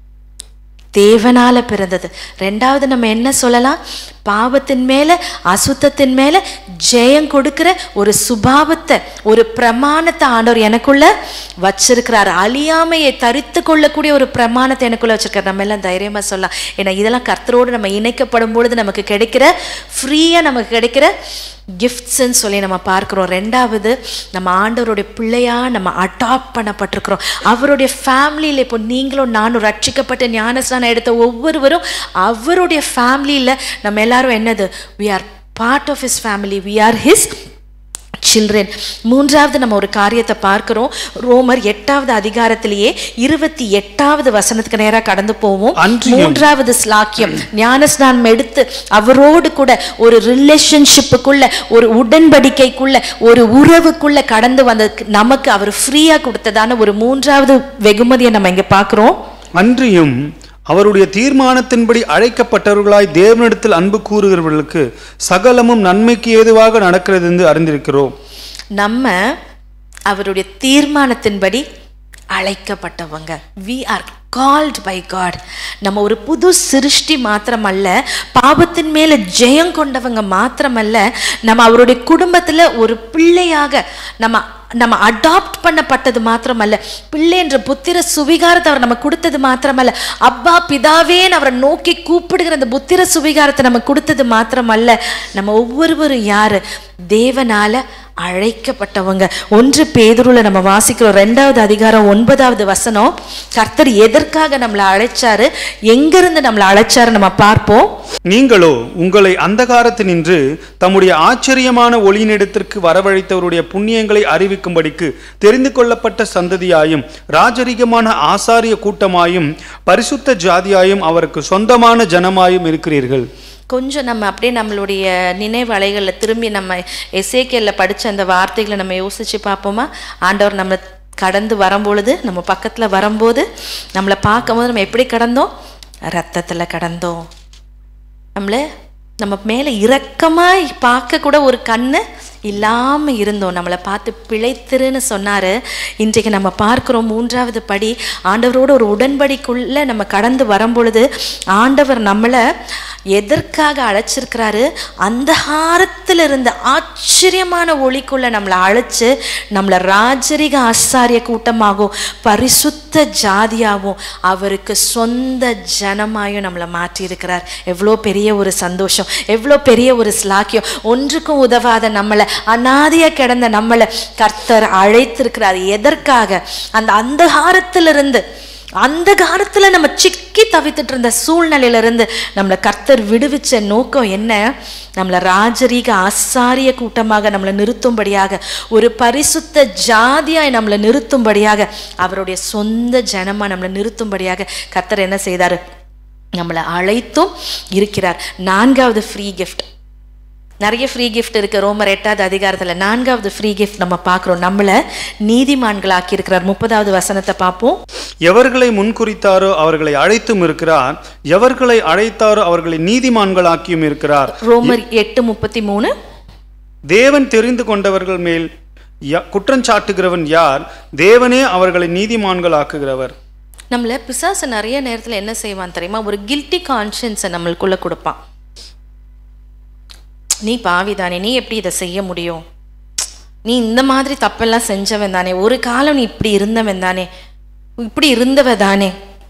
தேவனால பிறந்தது ரெண்டாவது நம்ம என்ன சொல்லலாம் பாவத்தின் மேல அசுத்தத்தின் மேல ஜெயம் கொடுக்கிற ஒரு சுபாவத்தை ஒரு பிரமாணத்தை ஆண்டவர் எனக்குள்ள வச்சிருக்கிறார் அழியாமையை தரித்து கொள்ளக்கூடிய ஒரு பிரமாணத்தை எனக்குள்ள வச்சிருக்கார் நம்ம எல்லாம் தைரியமா சொல்லலாம் ஏன்னா இதெல்லாம் கர்த்தரோடு நம்ம இணைக்கப்படும் பொழுது நமக்கு கிடைக்கிற ஃப்ரீயா நமக்கு கிடைக்கிற கிஃப்ட்ஸ்ன்னு சொல்லி நம்ம பார்க்கிறோம் ரெண்டாவது நம்ம ஆண்டவருடைய பிள்ளையா நம்ம அடாப்ட் பண்ணப்பட்டிருக்கிறோம் அவருடைய ஃபேமிலியில் இப்போ நீங்களும் நானும் ரட்சிக்கப்பட்ட ஞானஸ்தானம் எடுத்த ஒவ்வொருவரும் அவருடைய ஃபேமிலியில் நம்ம எல்லாரும் என்னது we are part of his family we are his children மூன்றாவது நம்ம ஒரு காரியத்தை பார்க்கிறோம் ரோமர் எட்டாவது அதிகாரத்திலேயே இருபத்தி எட்டாவது வசனத்துக்கு நேரா கடந்து போவோம் அன்றியும் மூன்றாவது ஸ்லாக்கியம் ஞானஸ்நானம் எடுத்து அவரோடு கூட ஒரு ரிலேஷன்ஷிப்புக்குள்ள ஒரு உடன்படிக்கைக்குள்ள ஒரு உறவுக்குள்ள கடந்து வந்த நமக்கு அவர் ஃப்ரீயா கொடுத்ததான ஒரு மூன்றாவது வெகுமதியை நம்ம இங்க பார்க்கிறோம் அன்றியும் அவருடைய தீர்மானத்தின்படி அழைக்கப்பட்டவர்களாய் தேவனிடத்தில் அன்பு கூறுகிறவர்களுக்கு சகலமும் நன்மைக்கு ஏதுவாக நடக்கிறது என்று அறிந்திருக்கிறோம் நம்ம அவருடைய தீர்மானத்தின்படி அழைக்கப்பட்டவங்க we are called by God நம்ம ஒரு புது சிருஷ்டி மாத்திரமல்ல பாவத்தின் மேல ஜெயம் கொண்டவங்க மாத்திரமல்ல நம்ம அவருடைய குடும்பத்துல ஒரு பிள்ளையாக நம்ம நம்ம அடாப்ட் பண்ணப்பட்டது மாத்திரமல்ல பிள்ளை என்ற புத்திர சுவிகாரத்தை அவர் நம்ம கொடுத்தது மாத்திரமல்ல அப்பா பிதாவேன்னு அவரை நோக்கி கூப்பிடுகிற அந்த புத்திர சுவிகாரத்தை நம்ம கொடுத்தது மாத்திரமல்ல நம்ம ஒவ்வொருவரும் யாரு தேவனால அழைக்கப்பட்டவங்க ஒன்று பேதுருல நம்ம வாசிக்கிறோம் ரெண்டாவது அதிகாரம் ஒன்பதாவது வசனம் கர்த்தர் எதற்காக நம்மளை அழைச்சாரு எங்கிருந்து நம்மளை அழைச்சாரு நம்ம பார்ப்போம் நீங்களோ உங்களை அந்தகாரத்தினின்று தம்முடைய ஆச்சரியமான ஒளியினிடத்திற்கு வரவழைத்தவருடைய புண்ணியங்களை அறிவிக்கும்படிக்கு தெரிந்து கொள்ளப்பட்ட சந்ததியாயும் ராஜரிகமான ஆசாரிய கூட்டமாயும் பரிசுத்த ஜாதியாயும் அவருக்கு சொந்தமான ஜனமாயும் இருக்கிறீர்கள் கொஞ்சம் நம்ம அப்படியே நம்மளுடைய நினைவு அலைகளில் திரும்பி நம்ம எசேக்கியல்ல படிச்ச அந்த வார்த்தைகளை நம்ம யோசிச்சு பார்ப்போமா ஆண்டவர் நம்ம கடந்து வரும்பொழுது நம்ம பக்கத்துல வரும்போது நம்மளை பார்க்கும்போது நம்ம எப்படி கடந்தோம் ரத்தத்துல கடந்தோம் நம்மள நம்ம மேலே இரக்கமாய் பார்க்க கூட ஒரு கண்ணு இல்லாம இருந்தோம் நம்மளை பார்த்து பிழைத்திருன்னு சொன்னாரு இன்றைக்கு நம்ம பார்க்கிறோம் மூன்றாவது படி ஆண்டவரோட ஒரு உடன்படிக்குள்ள நம்ம கடந்து வரும்பொழுது ஆண்டவர் நம்மளை எதற்காக அழைச்சிருக்கிறாரு அந்தகாரத்தில் இருந்த ஆச்சரியமான ஒளிக்குள்ள நம்மளை அழைச்சு நம்மளை ராஜரிக ஆசாரிய கூட்டமாகவும் பரிசுத்த ஜாதியாகவும் அவருக்கு சொந்த ஜனமாயும் நம்மளை மாற்றியிருக்கிறார் எவ்வளோ பெரிய ஒரு சந்தோஷம் எவ்வளோ பெரிய ஒரு ஸ்லாக்கியம் ஒன்றுக்கும் உதவாத நம்மளை அனாதையா கிடந்த நம்மளை கர்த்தர் அழைத்திருக்கிறார் எதற்காக அந்த அந்தகாரத்திலிருந்து அந்த காலத்துல நம்ம சிக்கி தவித்துட்டு இருந்த சூழ்நிலையில இருந்து நம்மளை கர்த்தர் விடுவிச்ச நோக்கம் என்ன நம்மளை ராஜரீக ஆசாரிய கூட்டமாக நம்மளை நிறுத்தும்படியாக ஒரு பரிசுத்த ஜாதியாய் நம்மளை நிறுத்தும்படியாக அவருடைய சொந்த ஜனமா நம்மளை நிறுத்தும்படியாக கர்த்தர் என்ன செய்தாரு நம்மளை அழைத்தும் இருக்கிறார் நான்காவது ஃப்ரீ gift நிறைய ஃப்ரீ கிஃப்ட் இருக்கு ரோமர் எட்டாவது அதிகாரத்துல நான்காவது ஃப்ரீ கிஃப்ட் நம்ம பார்க்குறோம் நம்மளை நீதிமான்களாக்கி இருக்கிறார் முப்பதாவது வசனத்தை பார்ப்போம் எவர்களை முன்குறித்தாரோ அவர்களை அழைத்தும் இருக்கிறார் எவர்களை அழைத்தாரோ அவர்களை நீதிமான்களாக்கியும் இருக்கிறார் ரோமர் எட்டு முப்பத்தி மூணு தேவன் தெரிந்து கொண்டவர்கள் மேல் யா- குற்றஞ்சாட்டுகிறவன் யார் தேவனே அவர்களை நீதிமான்களாக்குகிறவர் நம்மள பிசாசு நிறைய நேரத்துல என்ன செய்வான் தெரியுமா ஒரு கில்ட்டி கான்ஷியன்ஸை நம்மளுக்குள்ள கொடுப்பான் நீ பாவிதானே நீ எப்படி இதை செய்ய முடியும் நீ இந்த மாதிரி தப்பெல்லாம் செஞ்சவன் தானே ஒரு காலம் நீ இப்படி இருந்தவன் தானே இப்படி இருந்தவ தானே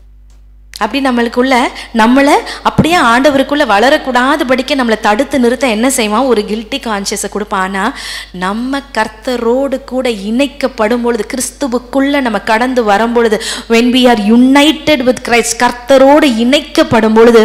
அப்படி நம்மளுக்குள்ள நம்மளை அப்படியே ஆண்டவருக்குள்ள வளரக்கூடாதபடிக்கு நம்மளை தடுத்து நிறுத்த என்ன செய்வான் ஒரு கில்ட்டி கான்சியஸை கொடுப்பான் ஆனா நம்ம கர்த்தரோடு கூட இணைக்கப்படும் பொழுது கிறிஸ்துவுக்குள்ள நம்ம கடந்து வரும்பொழுது when we are united with Christ கர்த்தரோடு இணைக்கப்படும் பொழுது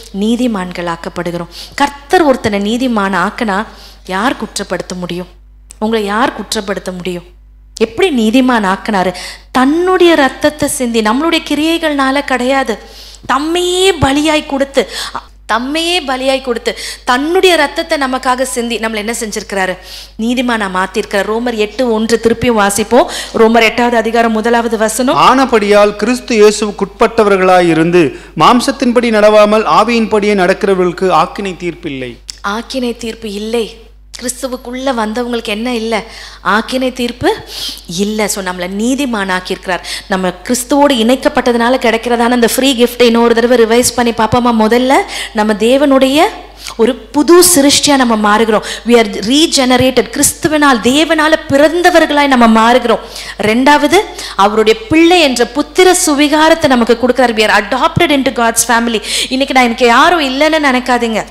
நீதிமான்களாக்கப்படுகிறோம் கர்த்தர் ஒருத்தனை நீதிமான் ஆக்கினா யார் குற்றப்படுத்த முடியும் உங்களை யார் குற்றப்படுத்த முடியும் எப்படி நீதிமான் ஆக்கினாரு தன்னுடைய ரத்தத்தை சிந்தி நம்மளுடைய கிரியைகள்னால கிடையாது தம்மையே பலியாய் கொடுத்து அ- தம்மையே பலியாய் கொடுத்து தன்னுடைய ரத்தத்தை நமக்காக சிந்தி நம்மளை என்ன செஞ்சிருக்கிறாரு நீதிமானா மாத்திருக்கிறார் ரோமர் எட்டு ஒன்று திருப்பியும் வாசிப்போம் ரோமர் எட்டாவது அதிகாரம் முதலாவது வசனம் ஆனபடியால் கிறிஸ்து இயேசுவுக்குட்பட்டவர்களாய் இருந்து மாம்சத்தின்படி நடவாமல் ஆவியின்படியே நடக்கிறவர்களுக்கு ஆக்கினை தீர்ப்பில்லை ஆக்கினை தீர்ப்பு இல்லை கிறிஸ்துவுக்குள்ள வந்தவங்களுக்கு என்ன இல்லை ஆக்கினை தீர்ப்பு இல்லை ஸோ நம்மளை நீதிமானாக்கியிருக்கிறார் நம்ம கிறிஸ்துவோடு இணைக்கப்பட்டதுனால கிடைக்கிறதான அந்த ஃப்ரீ கிஃப்ட்டை இன்னொரு தடவை ரிவைஸ் பண்ணி பார்ப்போமா முதல்ல நம்ம தேவனுடைய ஒரு புது சிருஷ்டியா நம்ம மாறுகிறோம் we are ரீஜெனரேட்டட் கிறிஸ்துவனால் தேவனால பிறந்தவர்களாய் நம்ம மாறுகிறோம் ரெண்டாவது அவருடைய பிள்ளை என்ற புத்திர சுவிகாரத்தை நமக்கு கொடுக்குறார் we are adopted into God's family இன்னைக்கு நான் எனக்கு யாரும் இல்லைன்னு நினைக்காதீங்க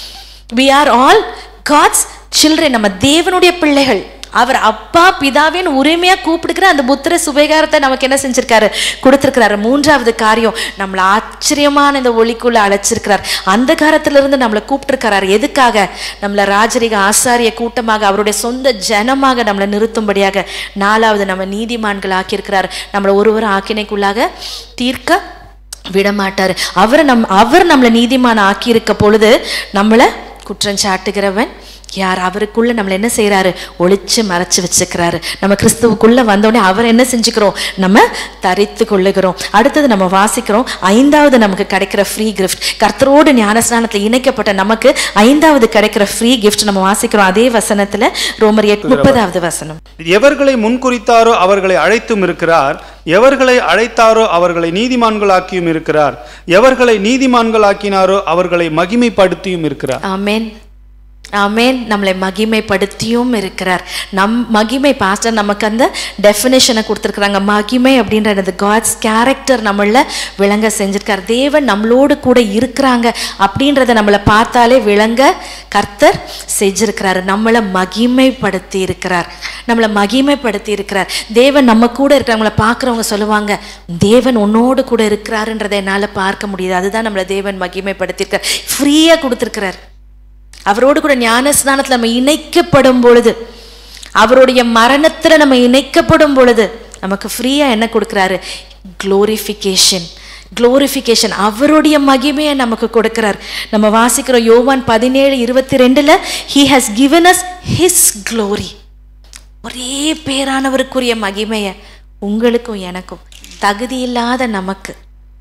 we are all God's children நம்ம தேவனுடைய பிள்ளைகள் அவர் அப்பா பிதாவின் உரிமையா கூப்பிடுக்கிற அந்த புத்திர சுபகாரத்தை நமக்கு என்ன செஞ்சிருக்காரு கொடுத்திருக்கிறாரு மூன்றாவது காரியம் நம்மளை ஆச்சரியமான இந்த ஒளிக்குள்ள அழைச்சிருக்கிறார் அந்த காலத்திலிருந்து நம்மளை கூப்பிட்டிருக்கிறார் எதுக்காக நம்மளை ராஜரிக ஆசாரிய கூட்டமாக அவருடைய சொந்த ஜனமாக நம்மளை நிறுத்தும்படியாக நாலாவது நம்ம நீதிமான்கள் ஆக்கியிருக்கிறார் நம்மளை ஒருவர் ஆக்கினைக்குள்ளாக தீர்க்க விடமாட்டாரு அவர் நம் அவர் நம்மளை நீதிமான ஆக்கியிருக்க பொழுது நம்மளை குற்றம் சாட்டுகிறவன் யார் அவருக்குள்ள நம்மளை என்ன செய்றாரு ஒளிச்சு மறைச்சு வச்சுக்கிறாரு நம்ம கிறிஸ்துவுக்குள்ள வந்தோடனே அவர் என்ன செஞ்சுக்கிறோம் நம்ம தரித்து கொள்ளுகிறோம் அடுத்தது நம்ம வாசிக்கிறோம் ஐந்தாவது நமக்கு கிடைக்கிற ஃப்ரீ கிஃப்ட் கர்த்தரோடு ஞானஸ்நானத்தில் இணைக்கப்பட்ட நமக்கு ஐந்தாவது கிடைக்கிற ஃப்ரீ கிஃப்ட் நம்ம வாசிக்கிறோம் அதே வசனத்துல ரோமர் எட் முப்பதாவது வசனம் எவர்களை முன்குறித்தாரோ அவர்களை அழைத்தும் இருக்கிறார் எவர்களை அழைத்தாரோ அவர்களை நீதிமான்களாக்கியும் இருக்கிறார் எவர்களை நீதிமான்களாக்கினாரோ அவர்களை மகிமைப்படுத்தியும் இருக்கிறார் ஆமென் ஆமென் நம்மளை மகிமைப்படுத்தியும் இருக்கிறார் நம் மகிமை பாஸ்டர் நமக்கு அந்த டெஃபினேஷனை கொடுத்துருக்குறாங்க மகிமை அப்படின்றது காட்ஸ் கேரக்டர் நம்மள விளங்க செஞ்சிருக்கார் தேவன் நம்மளோடு கூட இருக்கிறாங்க அப்படின்றத நம்மளை பார்த்தாலே விளங்க கர்த்தர் செஞ்சிருக்கிறாரு நம்மளை மகிமைப்படுத்தி இருக்கிறார் நம்மளை மகிமைப்படுத்தி இருக்கிறார் தேவன் நம்ம கூட இருக்கிறவங்கள பார்க்குறவங்க சொல்லுவாங்க தேவன் உன்னோடு கூட இருக்கிறாருன்றதை என்னால் பார்க்க முடியுது அதுதான் நம்மளை தேவன் மகிமைப்படுத்தியிருக்கார் ஃப்ரீயாக கொடுத்துருக்கிறார் அவரோடு கூட ஞான ஸ்நானத்தில் நம்ம இணைக்கப்படும் பொழுது அவருடைய மரணத்தில் நம்ம இணைக்கப்படும் பொழுது நமக்கு ஃப்ரீயாக என்ன கொடுக்குறாரு க்ளோரிஃபிகேஷன் க்ளோரிஃபிகேஷன் அவருடைய மகிமையை நமக்கு கொடுக்கிறார் நம்ம வாசிக்கிறோம் யோவான் பதினேழு இருபத்தி ரெண்டில் he has given us his glory ஒரே பேரானவருக்குரிய மகிமையை உங்களுக்கும் எனக்கும் தகுதி இல்லாத நமக்கு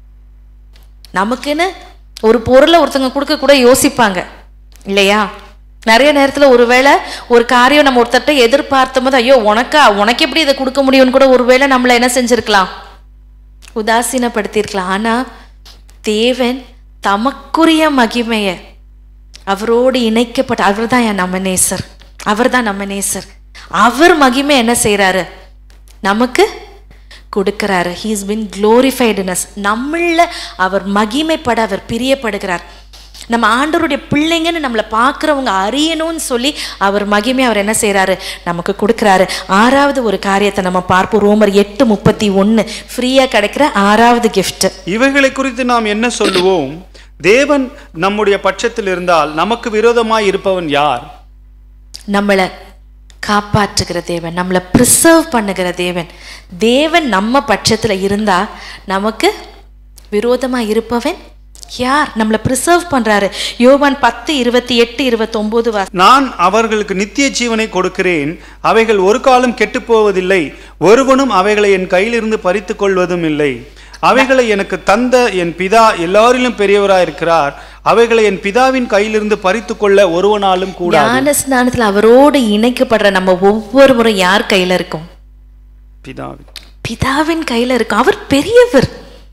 நமக்குன்னு ஒரு பொருளை ஒருத்தவங்க கொடுக்க கூட யோசிப்பாங்க இல்லையா நிறைய நேரத்தில் ஒருவேளை ஒரு காரியம் நம்ம ஒருத்தர்ட்ட எதிர்பார்த்தும் போது ஐயோ உனக்கா உனக்கு எப்படி இதை கொடுக்க முடியும்னு கூட ஒருவேளை நம்மளை என்ன செஞ்சிருக்கலாம் உதாசீனப்படுத்தியிருக்கலாம் ஆனா தேவன் தமக்குரிய மகிமையை அவரோடு இணைக்கப்பட்ட அவர் தான் என் நம்ம நேசர் அவர் தான் நம்ம நேசர் அவர் மகிமை என்ன செய்றாரு நமக்கு கொடுக்கிறாரு ஹீஸ் பின் க்ளோரிஃபைடுனஸ் நம்மள அவர் மகிமைப்பட அவர் பிரியப்படுகிறார் நம்ம ஆண்டவருடைய பிள்ளைங்கன்னு நம்மளை பார்க்குறவங்க அறியணும்னு சொல்லி அவர் மகிமை அவர் என்ன செய்றாரு நமக்கு கொடுக்குறாரு ஆறாவது ஒரு காரியத்தை நம்ம பார்ப்போம் ரோமர் எட்டு முப்பத்தி ஒன்று ஃப்ரீயாக கிடைக்கிற ஆறாவது gift இவைகளை குறித்து நாம் என்ன சொல்லுவோம் தேவன் நம்முடைய பட்சத்தில் இருந்தால் நமக்கு விரோதமாய் இருப்பவன் யார் நம்மளை காப்பாற்றுகிற தேவன் நம்மளை ப்ரிசர்வ் பண்ணுகிற தேவன் தேவன் நம்ம பட்சத்தில் இருந்தா நமக்கு விரோதமாக இருப்பவன் யார் நம்மளை ப்ரிசர்வ் பண்றாரு யோவான் பத்து இருபத்தி எட்டு இருபத்தொம்போது வா நான் அவர்களுக்கு நித்திய ஜீவனை கொடுக்கிறேன் அவைகள் ஒரு காலம் கெட்டுப் போவதில்லை ஒருவனும் அவைகளை என் கையிலிருந்து பறித்து கொள்வதும் இல்லை அவைகளை எனக்கு தந்த என் பிதா எல்லாரிலும் பெரியவராயிருக்கிறார் அவைகளை என் பிதாவின் கையிலிருந்து பறித்து கொள்ள ஒருவனாலும் கூட ஞான ஸ்நானத்தில் அவரோடு இணைக்கப்படுற நம்ம ஒவ்வொருவரும் யார் கையில இருக்கும் பிதாவின் பிதாவின் கையில இருக்கும் அவர் பெரியவர்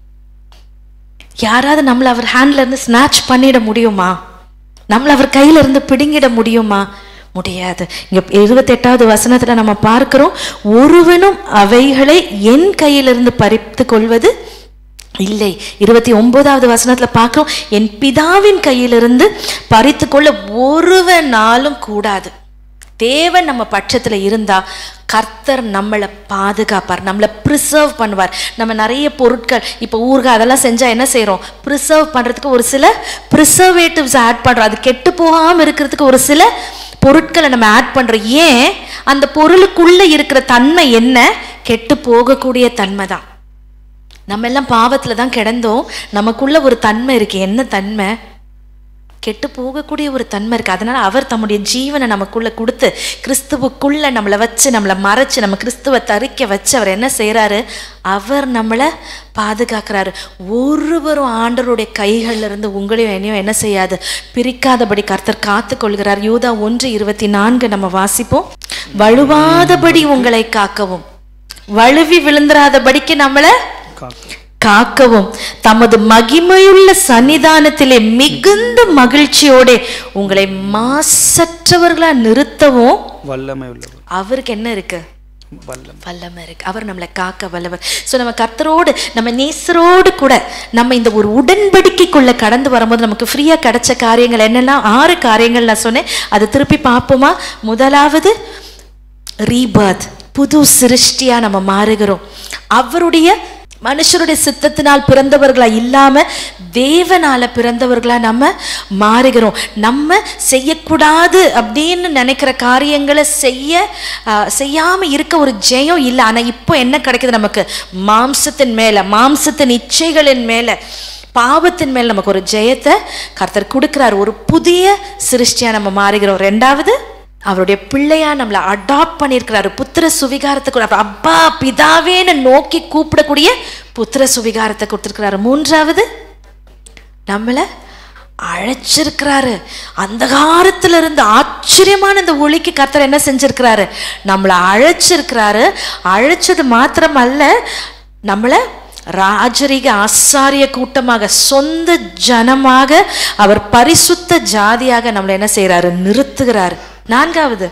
யாராவது நம்மளை அவர் ஹேண்ட்ல இருந்து ஸ்நாட்ச் பண்ணிட முடியுமா நம்மளை அவர் கையில இருந்து பிடுங்கிட முடியுமா முடியாது இங்க இருபத்தெட்டாவது வசனத்துல நம்ம பார்க்கிறோம் ஒருவனும் அவைகளை என் கையிலிருந்து பறித்து கொள்வது இல்லை இருபத்தி ஒன்பதாவது வசனத்துல பார்க்கிறோம் என் பிதாவின் கையிலிருந்து பறித்து கொள்ள ஒருவனாலும் கூடாது தேவன் நம்ம பட்சத்துல இருந்தா கர்த்தர் நம்மளை பாதுகாப்பார் நம்மளை ப்ரிசர்வ் பண்ணுவார் நம்ம நிறைய பொருட்கள் இப்போ ஊறுகாய் அதெல்லாம் செஞ்சா என்ன செய்றோம் ப்ரிசர்வ் பண்றதுக்கு ஒரு சில ப்ரிசர்வேட்டிவ்ஸ் ஆட் பண்றோம் அது கெட்டு போகாம இருக்கிறதுக்கு ஒரு சில பொருட்களை நம்ம ஆட் பண்றோம் ஏன் அந்த பொருளுக்குள்ள இருக்கிற தன்மை என்ன கெட்டு போகக்கூடிய தன்மை தான் நம்ம எல்லாம் பாவத்துல தான் கிடந்தோம் நமக்குள்ள ஒரு தன்மை இருக்கு என்ன தன்மை கெட்டு போகக்கூடிய ஒரு தன்மை இருக்கு அதனால அவர் தம்முடைய ஜீவனை நமக்குள்ள கொடுத்து கிறிஸ்துவுக்குள்ள நம்மளை வச்சு நம்மளை மறைச்சு நம்ம கிறிஸ்துவை தரிக்க வச்சு அவர் என்ன செய்றாரு அவர் நம்மளை பாதுகாக்கிறாரு ஒருவரும் ஆண்டவருடைய கைகள்ல இருந்து உங்களையும் என்னையும் என்ன செய்யாது பிரிக்காதபடி கர்த்தர் காத்து கொள்கிறார் யூதா ஒன்று இருபத்தி நான்கு நம்ம வாசிப்போம் வழுவாதபடி உங்களை காக்கவும் வழுவி விழுந்துராதபடிக்கு நம்மளை காக்கும். காக்கவும் தமது மகிமையுள்ள சன்னிதானத்திலே மிகுந்த மகிழ்ச்சியோட உங்களை மாசற்றவர்களா நிறுத்தவும் வல்லமை உள்ளவர் அவருக்கு என்ன இருக்கு வல்லமை வல்லமை இருக்கு அவர் நம்மளை காக்க வல்லவர் ஸோ நம்ம கர்த்தரோடு நம்ம நேசரோடு கூட நம்ம இந்த ஒரு உடன்படிக்கைக்குள்ள கடந்து வரும்போது நமக்கு ஃப்ரீயா கிடைச்ச காரியங்கள் என்னெல்லாம் ஆறு காரியங்கள் நான் சொன்னேன் அதை திருப்பி பார்ப்போமா முதலாவது ரீபர்த் புது சிருஷ்டியா நம்ம மாறுகிறோம் அவருடைய மனுஷருடைய சித்தத்தினால் பிறந்தவர்களா இல்லாம தேவனால பிறந்தவர்களா நம்ம மாறுகிறோம் நம்ம செய்யக்கூடாது அப்படின்னு நினைக்கிற காரியங்களை செய்ய ஆஹ், செய்யாம இருக்க ஒரு ஜெயம் இல்லை ஆனா இப்போ என்ன கிடைக்குது நமக்கு மாம்சத்தின் மேல மாம்சத்தின் இச்சைகளின் மேல பாவத்தின் மேல் நமக்கு ஒரு ஜெயத்தை கர்த்தர் கொடுக்கிறார் ஒரு புதிய சிருஷ்டியா நம்ம மாறுகிறோம் ரெண்டாவது அவருடைய பிள்ளையா நம்மளை அடாப்ட் பண்ணியிருக்கிறாரு புத்திர சுவிகாரத்தை அப்ப அப்பா பிதாவேன்னு நோக்கி கூப்பிடக்கூடிய புத்திர சுவிகாரத்தை கொடுத்துருக்கிறாரு மூன்றாவது நம்மளை அழைச்சிருக்கிறாரு அந்த காலத்துல இருந்து ஆச்சரியமான இந்த ஒளிக்கு கர்த்தர் என்ன செஞ்சிருக்கிறாரு நம்மளை அழைச்சிருக்கிறாரு அழைச்சது மாத்திரமல்ல நம்மளை ராஜரிக ஆசாரிய கூட்டமாக சொந்த ஜனமாக அவர் பரிசுத்த ஜாதியாக நம்மளை என்ன செய்றாரு நிறுத்துகிறார் நான்காவது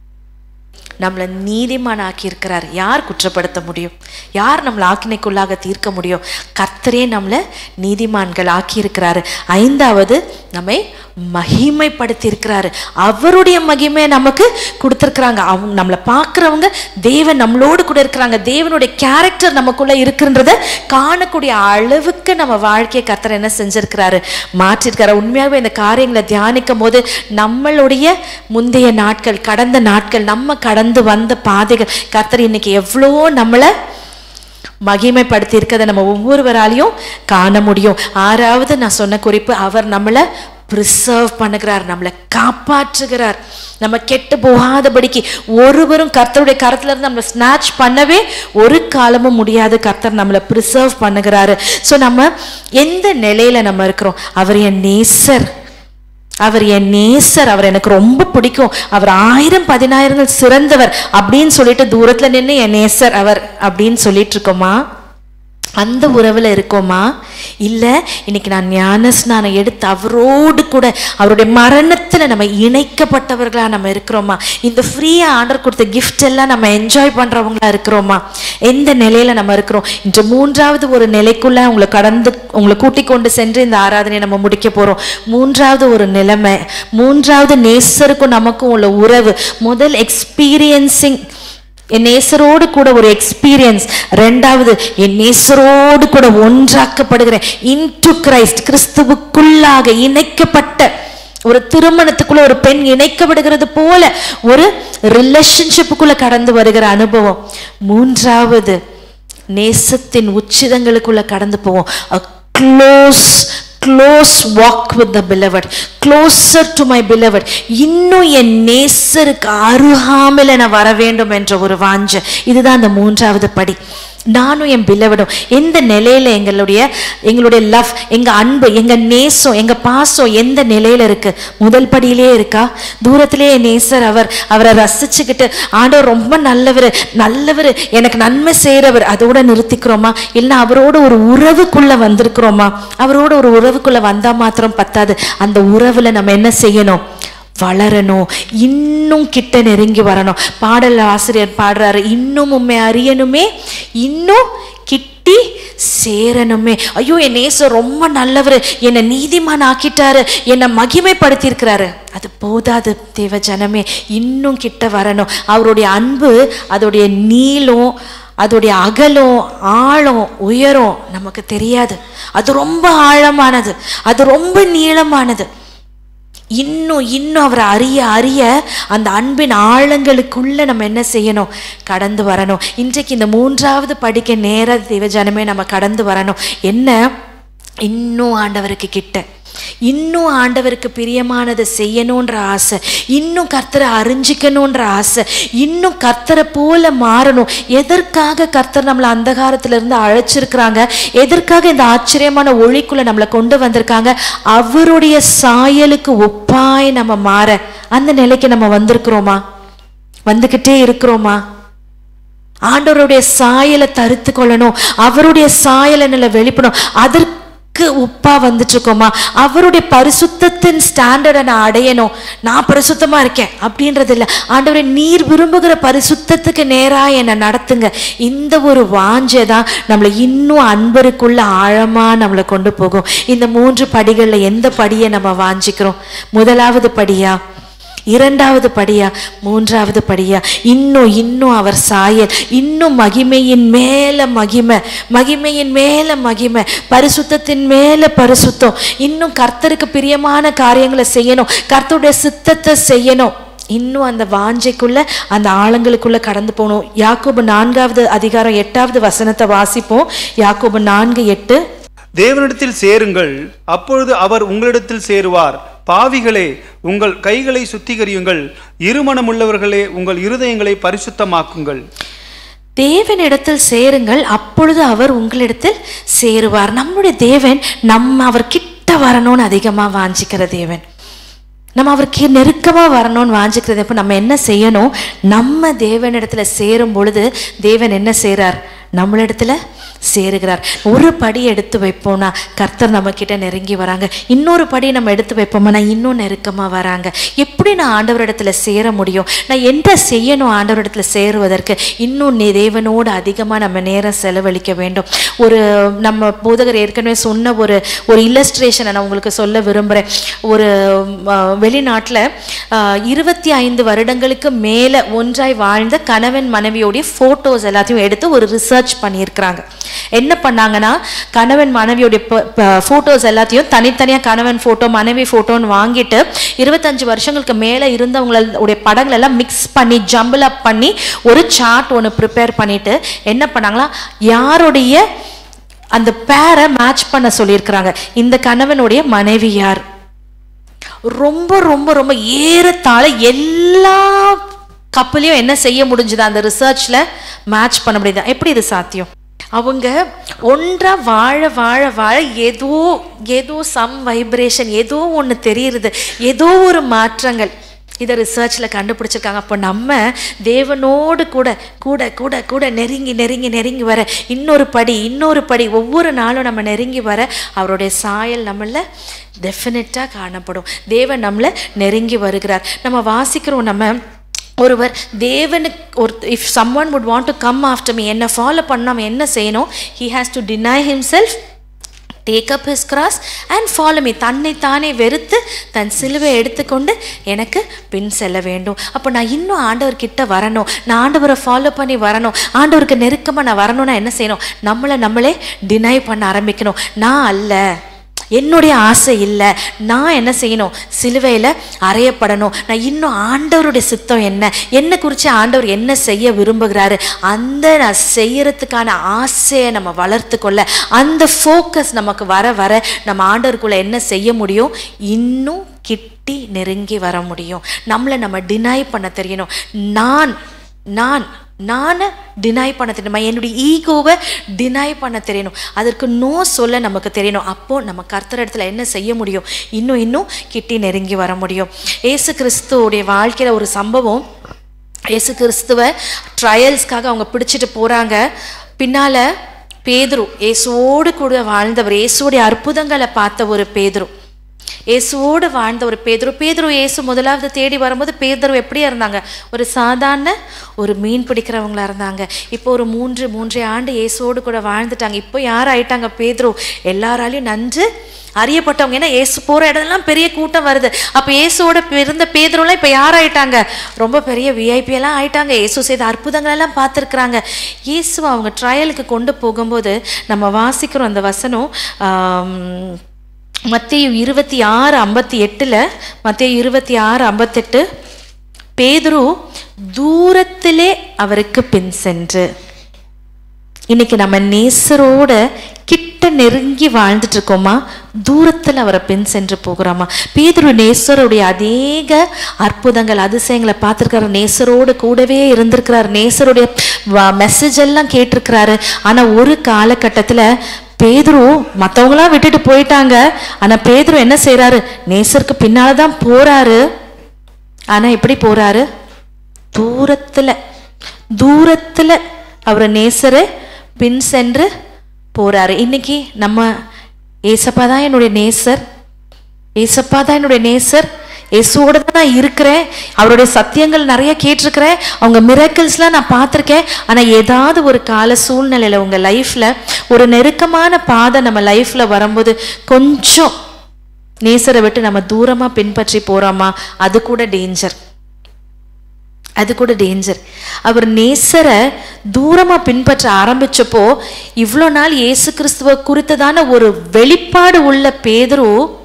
நம்மளை நீதிமான் ஆக்கியிருக்கிறார் யார் குற்றப்படுத்த முடியும் யார் நம்மளை ஆக்கினைக்குள்ளாக தீர்க்க முடியும் கர்த்தரே நம்மளை நீதிமான்கள் ஆக்கியிருக்கிறாரு ஐந்தாவது நம்மை மகிமைப்படுத்தி இருக்கிறாரு அவருடைய மகிமையை நமக்கு கொடுத்துருக்குறாங்க அவங்க நம்மளை பார்க்குறவங்க தேவன் நம்மளோடு கூட இருக்கிறாங்க தேவனுடைய கேரக்டர் நமக்குள்ள இருக்குன்றத காணக்கூடிய அளவுக்கு நம்ம வாழ்க்கையை கர்த்தர் என்ன செஞ்சிருக்கிறாரு மாற்றிருக்கிறாரு உண்மையாகவே இந்த காரியங்களை தியானிக்கும் போது நம்மளுடைய முந்தைய நாட்கள் கடந்த நாட்கள் நம்ம கடந்து வந்த பாதைகள் கர்த்தர் இன்னைக்கு எவ்வளோ நம்மளை மகிமைப்படுத்தி இருக்கிறத நம்ம ஒவ்வொருவராலையும் காண முடியும் ஆறாவது நான் சொன்ன குறிப்பு அவர் நம்மளை ப்ரிசர்வ் பண்ணுகிறார் நம்மளை காப்பாற்றுகிறார் நம்ம கெட்டு போகாதபடிக்கு ஒருவரும் கர்த்தருடைய கரத்துல இருந்து நம்மளை ஸ்நாச் பண்ணவே ஒரு காலமும் முடியாது கர்த்தர் நம்மளை ப்ரிசர்வ் பண்ணுகிறாரு ஸோ நம்ம எந்த நிலையில நம்ம இருக்கிறோம் அவர் என் நேசர் அவர் என் நேசர் அவர் எனக்கு ரொம்ப பிடிக்கும் அவர் ஆயிரம் பதினாயிரங்கள் சிறந்தவர் அப்படின்னு சொல்லிட்டு தூரத்துல நின்று என் நேசர் அவர் அப்படின்னு சொல்லிட்டு இருக்கோமா அந்த உறவுல இருக்கோமா இல்ல இன்னைக்கு நான் ஞான ஸ்நானம் எடுத்து அவரோடு கூட அவருடைய மரணத்துல நம்ம இணைக்கப்பட்டவர்களா நம்ம இருக்கிறோமா இந்த ஃப்ரீயா ஆர்டர் கொடுத்த கிஃப்ட் எல்லாம் நம்ம என்ஜாய் பண்றவங்களா இருக்கிறோமா எந்த நிலையில நம்ம இருக்கிறோம் இன்று மூன்றாவது ஒரு நிலைக்குள்ள உங்களை கடந்து உங்களை கூட்டிக் கொண்டு சென்று இந்த ஆராதனையை நம்ம முடிக்க போறோம் மூன்றாவது ஒரு நிலைமை மூன்றாவது நேசருக்கும் நமக்கும் உள்ள உறவு முதல் எக்ஸ்பீரியன்சிங் என் நேசரோடு கூட ஒரு எக்ஸ்பீரியன்ஸ் ரெண்டாவது என் நேசரோடு கூட ஒன்றாக்கப்படுகிறேன் இன்டு கிரைஸ்ட் கிறிஸ்துவுக்குள்ளாக இணைக்கப்பட்ட ஒரு திருமணத்துக்குள்ள ஒரு பெண் இணைக்கப்படுகிறது போல ஒரு ரிலேஷன்ஷிப்புக்குள்ள கடந்து வருகிற அனுபவம் மூன்றாவது நேசத்தின் உச்சிதங்களுக்குள்ள கடந்து போவோம் close close walk with the beloved closer to my beloved இன்னும் என் நேசருக்கு அருகாமையில் நான் வர வேண்டும் என்ற ஒரு வாஞ்சை இதுதான் அந்த மூன்றாவது படி நானும் என் பிலவடும் எந்த நிலையில எங்களுடைய எங்களுடைய லவ் எங்க அன்பு எங்க நேசம் எங்க பாசம் எந்த நிலையில இருக்கு முதல் படியிலே இருக்கா தூரத்திலே என் நேசர் அவர் அவரை ரசிச்சுக்கிட்டு ஆண்டவர் ரொம்ப நல்லவர் நல்லவர் எனக்கு நன்மை செய்கிறவர் அதோட நிறுத்திக்கிறோமா இல்லை அவரோட ஒரு உறவுக்குள்ள வந்திருக்கிறோமா அவரோட ஒரு உறவுக்குள்ள வந்தா மாத்திரம் பத்தாது அந்த உறவுல நம்ம என்ன செய்யணும் வளரணும் இன்னும் கிட்ட நெருங்கி வரணும் பாடல் ஆசிரியர் பாடுறாரு இன்னும் உண்மை அறியணுமே இன்னும் கிட்டி சேரணுமே ஐயோ என் நேசர் ரொம்ப நல்லவர் என்னை நீதிமான் ஆக்கிட்டாரு என்னை மகிமைப்படுத்தியிருக்கிறாரு அது போதாது தேவ ஜனமே இன்னும் கிட்ட வரணும் அவருடைய அன்பு அதோடைய நீளம் அதோடைய அகலம் ஆழம் உயரம் நமக்கு தெரியாது அது ரொம்ப ஆழமானது அது ரொம்ப நீளமானது இன்னும் இன்னும் அவரை அறிய அறிய அந்த அன்பின் ஆழங்களுக்குள்ள நம்ம என்ன செய்யணும் கடந்து வரணும் இன்றைக்கு இந்த மூன்றாவது படிக்க நேர தேவஜனமே நம்ம கடந்து வரணும் என்ன இன்னும் ஆண்டவருக்கு கிட்ட இன்னும் ஆண்டவருக்கு பிரியமானதை செய்யணுன்ற ஆசை இன்னும் கர்த்தரை அறிஞ்சிக்கணுன்ற ஆசை இன்னும் கர்த்தரை போல மாறணும் எதற்காக கர்த்தர் நம்மளை அந்தகாரத்துல இருந்து அழைச்சிருக்கிறாங்க எதற்காக இந்த ஆச்சரியமான ஒளிக்குள்ள நம்மளை கொண்டு வந்திருக்காங்க அவருடைய சாயலுக்கு ஒப்பாய் நம்ம மாற அந்த நிலைக்கு நம்ம வந்திருக்கிறோமா வந்துக்கிட்டே இருக்கிறோமா ஆண்டவருடைய சாயலை தரித்து கொள்ளணும் அவருடைய சாயலை நில வெளிப்படும் அதற்கு உப்பா வந்துட்டு இருக்கோமா அவருடைய பரிசுத்தத்தின் ஸ்டாண்டர்டை நான் அடையணும் நான் பரிசுத்தமா இருக்கேன் அப்படின்றது இல்லை ஆண்டவரை நீர் விரும்புகிற பரிசுத்தத்துக்கு நேரா என்னை நடத்துங்க இந்த ஒரு வாஞ்சை தான் நம்மளை இன்னும் அன்பருக்குள்ள ஆழமா நம்மளை கொண்டு போகும் இந்த மூன்று படிகள்ல எந்த படியை நம்ம வாஞ்சிக்கிறோம் முதலாவது படியா இரண்டாவது படியா மூன்றாவது படியா இன்னும் இன்னும் அவர் சாயல் இன்னும் மகிமையின் மேல மகிமை மகிமையின் மேல மகிமை பரிசுத்தத்தின் மேல பரிசுத்தம் இன்னும் கர்த்தருக்கு பிரியமான காரியங்களை செய்யணும் கர்த்தருடைய சித்தத்தை செய்யணும் இன்னும் அந்த வாஞ்சைக்குள்ள அந்த ஆழங்களுக்குள்ள கடந்து போகணும் யாக்கோபு நான்காவது அதிகாரம் எட்டாவது வசனத்தை வாசிப்போம் யாக்கோபு நான்கு எட்டு தேவனிடத்தில் சேருங்கள் அப்பொழுது அவர் உங்களிடத்தில் சேருவார் பாவிகளே உங்கள் கைகளை சுத்திகரியுங்கள் இருமனமுள்ளவர்களே உங்கள் இருதயங்களை பரிசுத்தமாக்குங்கள் தேவனிடத்தில் சேருங்கள் அப்பொழுது அவர் உங்களிடத்தில் சேருவார் நம்முடைய தேவன் நம்ம அவர் கிட்ட வரணும்னு அதிகமாக வாஞ்சிக்கிற தேவன் நம்ம அவருக்கு நெருக்கமாக வரணும்னு வாஞ்சிக்கிறது அப்போ நம்ம என்ன செய்யணும் நம்ம தேவனிடத்துல சேரும் பொழுது தேவன் என்ன செய்கிறார் நம்மளிடத்துல சேருகிறார் ஒரு படி எடுத்து வைப்போம்னா கர்த்தர் நம்ம கிட்ட நெருங்கி வராங்க இன்னொரு படி நம்ம எடுத்து வைப்போம்னா இன்னும் நெருக்கமா வராங்க எப்படி நான் ஆண்டவரிடத்துல சேர முடியும் நான் என்ன செய்யணும் ஆண்டவரிடத்துல சேருவதற்கு இன்னும் நே- தேவனோடு அதிகமா நம்ம நேரம் செலவழிக்க வேண்டும் ஒரு நம்ம போதகர் ஏற்கனவே சொன்ன ஒரு ஒரு இல்லஸ்ட்ரேஷனை நான் உங்களுக்கு சொல்ல விரும்புகிறேன் ஒரு வெளிநாட்டில் இருபத்தி ஐந்து வருடங்களுக்கு மேலே ஒன்றாய் வாழ்ந்த கணவன் மனைவியோடைய ஃபோட்டோஸ் எல்லாத்தையும் எடுத்து ஒரு ரிசர்ச் பண்ணியிருக்கிறாங்க என்ன பண்ணாங்கன்னா கணவன் மனைவியோடைய ஃபோட்டோஸ் எல்லாத்தையும் தனித்தனியாக கணவன் ஃபோட்டோ மனைவி ஃபோட்டோன்னு வாங்கிட்டு இருபத்தஞ்சு வருஷங்களுக்கு மேலே இருந்தவங்களுடைய படங்கள் எல்லாம் மிக்ஸ் பண்ணி ஜம்பிள் அப் பண்ணி ஒரு சார்ட் ஒன்று ப்ரிப்பேர் பண்ணிட்டு என்ன பண்ணாங்களா யாருடைய அந்த பேரை மேட்ச் பண்ண சொல்லியிருக்கிறாங்க இந்த கணவனுடைய மனைவி யார் ரொம்ப ரொம்ப ரொம்ப ஏறத்தாழ எல்லா கப்பலையும் என்ன செய்ய முடிஞ்சுது அந்த ரிசர்ச்ல மேட்ச் பண்ண முடியுது எப்படி இது சாத்தியம் அவங்க ஒன்றா வாழ வாழ வாழ ஏதோ ஏதோ சம் வைப்ரேஷன் ஏதோ ஒன்று தெரியுது ஏதோ ஒரு மாற்றங்கள் இதை ரிசர்ச்சில் கண்டுபிடிச்சிருக்காங்க அப்போ நம்ம தேவனோடு கூட கூட கூட கூட நெருங்கி நெருங்கி நெருங்கி வர இன்னொரு படி இன்னொரு படி ஒவ்வொரு நாளும் நம்ம நெருங்கி வர அவருடைய சாயல் நம்மள டெஃபினட்டாக காணப்படும் தேவன் நம்மளை நெருங்கி வருகிறார் நம்ம வாசிக்கிறோம் நம்ம ஒருவர் தேவனுக்கு ஒரு if someone would want to come after me என்ன ஃபாலோ பண்ண நம்ம என்ன செய்யணும் he has to deny himself take up his cross and follow me தன்னை தானே வெறுத்து தன் சிலுவை எடுத்துக்கொண்டு எனக்கு பின் செல்ல வேண்டும் அப்போ நான் இன்னும் ஆண்டவர்கிட்ட வரணும் நான் ஆண்டவரை ஃபாலோ பண்ணி வரணும் ஆண்டவருக்கு நெருக்கமாக நான் வரணும்னா என்ன செய்யணும் நம்மளை நம்மளே டினை பண்ண ஆரம்பிக்கணும் நான் அல்ல என்னுடைய ஆசை இல்லை நான் என்ன செய்யணும் சிலுவையில் அறையப்படணும் நான் இன்னும் ஆண்டவருடைய சித்தம் என்ன என்னை குறித்து ஆண்டவர் என்ன செய்ய விரும்புகிறாரு அந்த நான் செய்யறதுக்கான ஆசையை நம்ம வளர்த்து கொள்ள அந்த ஃபோக்கஸ் நமக்கு வர வர நம்ம ஆண்டவருக்குள்ள என்ன செய்ய முடியும் இன்னும் கிட்டி நெருங்கி வர முடியும் நம்மளை நம்ம டினை பண்ண தெரியணும் நான் நான் நானை டினை பண்ண தெரியணும் என்னுடைய ஈகோவை டினை பண்ண தெரியணும் அதற்கு நோ சொல்ல நமக்கு தெரியணும் அப்போ நம்ம கர்த்தர் இடத்துல என்ன செய்ய முடியும் இன்னும் இன்னும் கிட்டி நெருங்கி வர முடியும் ஏசு கிறிஸ்துவோடைய வாழ்க்கையில் ஒரு சம்பவம் ஏசு கிறிஸ்துவ ட்ரையல்ஸ்க்காக அவங்க பிடிச்சிட்டு போகிறாங்க பின்னால் பேதுரு இயேசுவோடு கூட வாழ்ந்தவர் இயேசுவோடைய அற்புதங்களை பார்த்த ஒரு பேதுரு இயேசுவோடு வாழ்ந்த ஒரு பேதுரு பேதுரு இயேசு முதலாவது தேடி வரும்போது பேதுரு எப்படியா இருந்தாங்க ஒரு சாதாரண ஒரு மீன் பிடிக்கிறவங்களா இருந்தாங்க இப்போ ஒரு மூன்று மூன்றே ஆண்டு இயேசுவோடு கூட வாழ்ந்துட்டாங்க இப்போ யார் ஆயிட்டாங்க பேதுரு எல்லாராலையும் நன்று அறியப்பட்டவங்க ஏன்னா இயேசு போகிற இடத்துலாம் பெரிய கூட்டம் வருது அப்போ இயேசுவோட இருந்த பேதுருலாம் இப்போ யார் ஆயிட்டாங்க ரொம்ப பெரிய விஐபி எல்லாம் ஆயிட்டாங்க இயேசு செய்த அற்புதங்கள் எல்லாம் பார்த்துருக்குறாங்க இயேசுவை அவங்க ட்ரையலுக்கு கொண்டு போகும்போது நம்ம வாசிக்கிறோம் அந்த வசனம் ஆம், மத்தேயு இருபத்தி ஆறு ஐம்பத்தி எட்டில் மத்தேயு இருபத்தி ஆறு ஐம்பத்தெட்டு பேதுரு தூரத்திலே அவருக்கு பின் சென்று இன்னைக்கு நம்ம நேசரோட கிட்ட நெருங்கி வாழ்ந்துட்டு இருக்கோமா தூரத்தில் அவரை பின் சென்று போகிறோமா பேதுரு நேசருடைய அநேக அற்புதங்கள் அதிசயங்களை பார்த்துருக்காரு நேசரோடு கூடவே இருந்திருக்கிறார் நேசருடைய மெசேஜ் எல்லாம் கேட்டிருக்கிறாரு ஆனால் ஒரு காலகட்டத்தில் பேதுரு மற்றவங்களாம் விட்டுட்டு போயிட்டாங்க ஆனால் பேதுரு என்ன செய்றாரு நேசருக்கு பின்னால தான் போறாரு ஆனால் எப்படி போறாரு தூரத்தில் தூரத்தில் அவர் நேசரை பின் சென்று போறாரு இன்னைக்கு நம்ம ஏசப்பா தான் என்னுடைய நேசர் ஏசப்பா தான் என்னுடைய நேசர் இயேசுவோட தான் நான் இருக்கிறேன் அவருடைய சத்தியங்கள் நிறைய கேட்டிருக்கிறேன் அவங்க மிரக்கல்ஸ்லாம் நான் பார்த்துருக்கேன் ஆனால் ஏதாவது ஒரு கால சூழ்நிலையில் உங்கள் லைஃப்பில் ஒரு நெருக்கமான பாதை நம்ம லைஃப்பில் வரும்போது கொஞ்சம் நேசரை விட்டு நம்ம தூரமாக பின்பற்றி போகிறோமா அது கூட டேஞ்சர் அது கூட டேஞ்சர் அவர் நேசரை தூரமா பின்பற்ற ஆரம்பிச்சப்போ இவ்வளோ நாள் இயேசு கிறிஸ்துவ குறித்ததான ஒரு வெளிப்பாடு உள்ள பேதுரு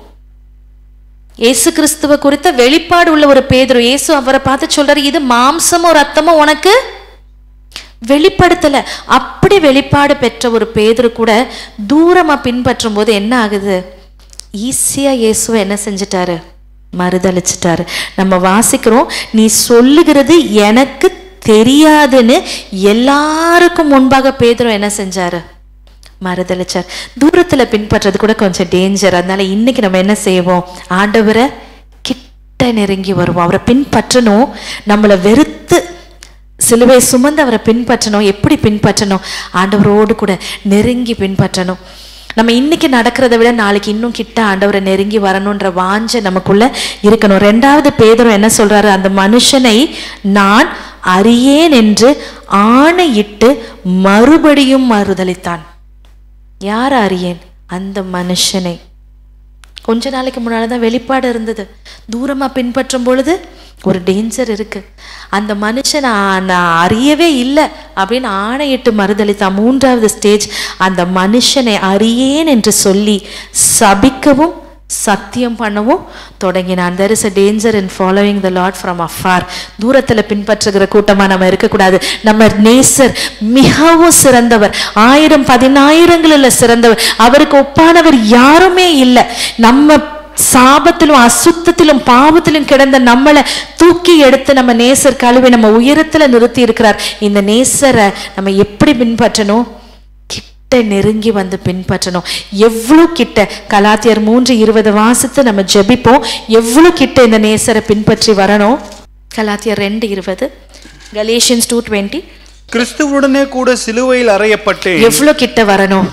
இயேசு கிறிஸ்துவ குறித்த வெளிப்பாடு உள்ள ஒரு பேதுரு இயேசு அவரை பார்த்து சொல்றாரு இது மாம்சமோ ரத்தமோ உனக்கு வெளிப்படுத்தல அப்படி வெளிப்பாடு பெற்ற ஒரு பேதுரு கூட தூரமா பின்பற்றும் போது என்ன ஆகுது ஈஸியா இயேசுவை என்ன செஞ்சிட்டாரு மறுதளிச்சிட்டாரு நம்ம வாசிக்கிறோம் நீ சொல்லுகிறது எனக்கு தெரியாதுன்னு எல்லாருக்கும் முன்பாக பேதுரு என்ன செஞ்சாரு மறுதளிச்சார் தூரத்துல பின்பற்றது கூட கொஞ்சம் டேஞ்சர் அதனால இன்னைக்கு நம்ம என்ன செய்வோம் ஆண்டவரை கிட்ட நெருங்கி வருவோம் அவரை பின்பற்றணும் நம்மளை வெறுத்து சிலுவை சுமந்து அவரை பின்பற்றணும் எப்படி பின்பற்றணும் ஆண்டவரோடு கூட நெருங்கி பின்பற்றணும் நம்ம இன்னைக்கு நடக்கிறத விட நாளைக்கு இன்னும் கிட்ட ஆண்டவரை நெருங்கி வரணுன்ற வாஞ்சை நமக்குள்ள இருக்கணும் ரெண்டாவது பேதரும் என்ன சொல்றாரு அந்த மனுஷனை நான் அறியேன் என்று ஆணையிட்டு மறுபடியும் மறுதளித்தான் யார் அறியேன் அந்த மனுஷனை கொஞ்ச நாளைக்கு முன்னால தான் வெளிப்பாடு இருந்தது தூரமா பின்பற்றும் பொழுது ஒரு டேஞ்சர் இருக்கு அந்த மனுஷன் நான் நான் அறியவே இல்லை அப்படின்னு ஆணையிட்டு மறுதளித்தான் மூன்றாவது ஸ்டேஜ் அந்த மனுஷனை அறியேன் என்று சொல்லி சபிக்கவும் சத்தியம் பண்ணவும் தொடங்கினான் there is a danger in following the lord from afar தூரத்துல பின்பற்றுகிற கூட்டமா நம்ம இருக்கக்கூடாது நம்ம நேசர் மிகவும் சிறந்தவர் ஆயிரம் பதினாயிரங்களில் சிறந்தவர் அவருக்கு ஒப்பானவர் யாருமே இல்லை நம்ம சாபத்திலும் அசுத்தத்திலும் பாவத்திலும் கிடந்த நம்மளை தூக்கி எடுத்து நம்ம நேசர் கழுவி நம்ம உயரத்துல நிறுத்தி இருக்கிறார் இந்த நேசரை நம்ம எப்படி பின்பற்றணும் கிட்ட நெருங்கி வந்து பின்பற்றணும் எவ்வளவு கிட்ட கலாத்தியர் மூன்று இருபது வாசித்து நம்ம ஜெபிப்போம் எவ்வளவு கிட்ட இந்த நேசரை பின்பற்றி வரணும் கலாத்தியர் ரெண்டு இருபது கலேஷியன்ஸ் டூ டுவெண்ட்டி கிறிஸ்துவுடனே கூட சிலுவையில் அறையப்பட்டு எவ்வளவு கிட்ட வரணும்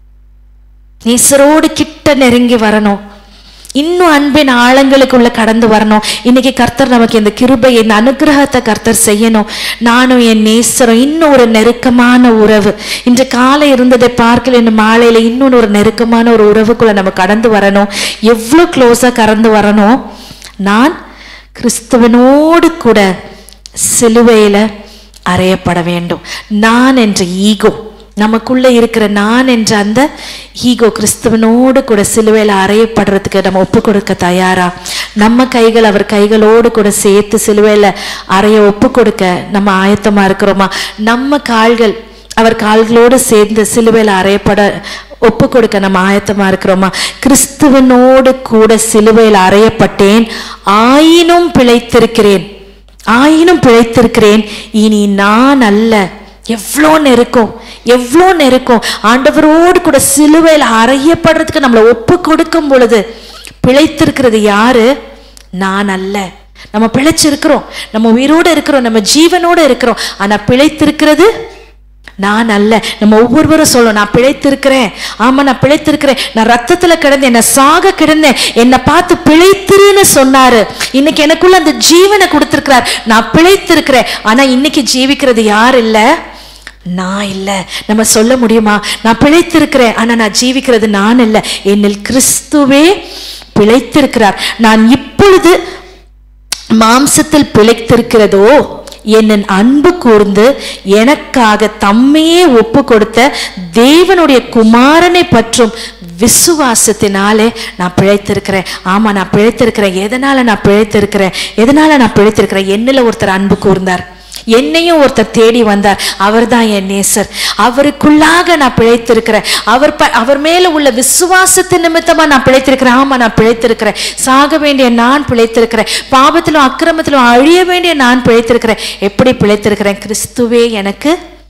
நேசரோடு கிட்ட நெருங்கி வரணும் இன்னும் அன்பின் ஆழங்களுக்குள்ள கடந்து வரணும் இன்னைக்கு கர்த்தர் நமக்கு இந்த கிருபை இந்த அனுகிரகத்தை கர்த்தர் செய்யணும் நானும் என் நேசரும் இன்னும் ஒரு நெருக்கமான உறவு இன்று காலை இருந்ததை பார்க்கல இன்னும் மாலையில இன்னொன்று ஒரு நெருக்கமான ஒரு உறவுக்குள்ள நம்ம கடந்து வரணும் எவ்வளவு க்ளோஸா கடந்து வரணும் நான் கிறிஸ்துவனோடு கூட சிலுவையில அறையப்பட வேண்டும் நான் என்ற ஈகோ நமக்குள்ள இருக்கிற நான் என்ற அந்த ஈகோ கிறிஸ்துவனோடு கூட சிலுவையில் அறையப்படுறதுக்கு நம்ம ஒப்பு கொடுக்க தயாரா நம்ம கைகள் அவர் கைகளோடு கூட சேர்த்து சிலுவையில் அறைய ஒப்பு கொடுக்க நம்ம ஆயத்தமா இருக்கிறோமா நம்ம கால்கள் அவர் கால்களோடு சேர்ந்து சிலுவையில் அறையப்பட ஒப்பு கொடுக்க நம்ம ஆயத்தமா இருக்கிறோமா கிறிஸ்துவனோடு கூட சிலுவையில் அறையப்பட்டேன் ஆயினும் பிழைத்திருக்கிறேன் ஆயினும் பிழைத்திருக்கிறேன் இனி நான் அல்ல எவ்வளோ நெருக்கம் எவ்வளோ நெருக்கம் ஆண்டவரோடு கூட சிலுவையில் அறையப்படுறதுக்கு நம்மளை ஒப்பு கொடுக்கும் பொழுது பிழைத்திருக்கிறது யாரு நான் அல்ல நம்ம பிழைச்சிருக்கிறோம் நம்ம உயிரோடு இருக்கிறோம் நம்ம ஜீவனோடு இருக்கிறோம் ஆனா பிழைத்திருக்கிறது நான் அல்ல நம்ம ஒவ்வொருவரும் சொல்லணும் நான் பிழைத்திருக்கிறேன் ஆமா நான் பிழைத்திருக்கிறேன் நான் ரத்தத்துல கிடந்தேன் என்ன சாக கிடந்தேன் என்னை பார்த்து பிழைத்திருன்னு சொன்னாரு இன்னைக்கு எனக்குள்ள அந்த ஜீவனை கொடுத்திருக்கிறார் நான் பிழைத்திருக்கிறேன் ஆனா இன்னைக்கு ஜீவிக்கிறது யார் இல்ல நான் இல்ல நம்ம சொல்ல முடியுமா நான் பிழைத்திருக்கிறேன் ஆனா நான் ஜீவிக்கிறது நான் இல்ல என்னில் கிறிஸ்துவே பிழைத்திருக்கிறார் நான் இப்பொழுது மாம்சத்தில் பிழைத்திருக்கிறதோ என்னன் அன்பு கூர்ந்து எனக்காக தம்மையே ஒப்பு கொடுத்த தேவனுடைய குமாரனை பற்றும் விசுவாசத்தினாலே நான் பிழைத்திருக்கிறேன் ஆமா நான் பிழைத்திருக்கிறேன் எதனால நான் பிழைத்திருக்கிறேன் எதனால நான் பிழைத்திருக்கிறேன் என்னில் ஒருத்தர் அன்பு கூர்ந்தார் என்னையும் ஒருத்தர் தேடி வந்தார் அவர்தான் என் நேசர் அவருக்குள்ளாக நான் பிழைத்திருக்கிறேன் அவர் ப அவர் மேல உள்ள விசுவாசத்தின் நிமித்தமா நான் பிழைத்திருக்கிறேன் ஆமா நான் பிழைத்திருக்கிறேன் சாக வேண்டிய நான் பிழைத்திருக்கிறேன் பாவத்திலும் அக்கிரமத்திலும் அழிய வேண்டிய நான் பிழைத்திருக்கிறேன் எப்படி பிழைத்திருக்கிறேன் கிறிஸ்துவே எனக்கு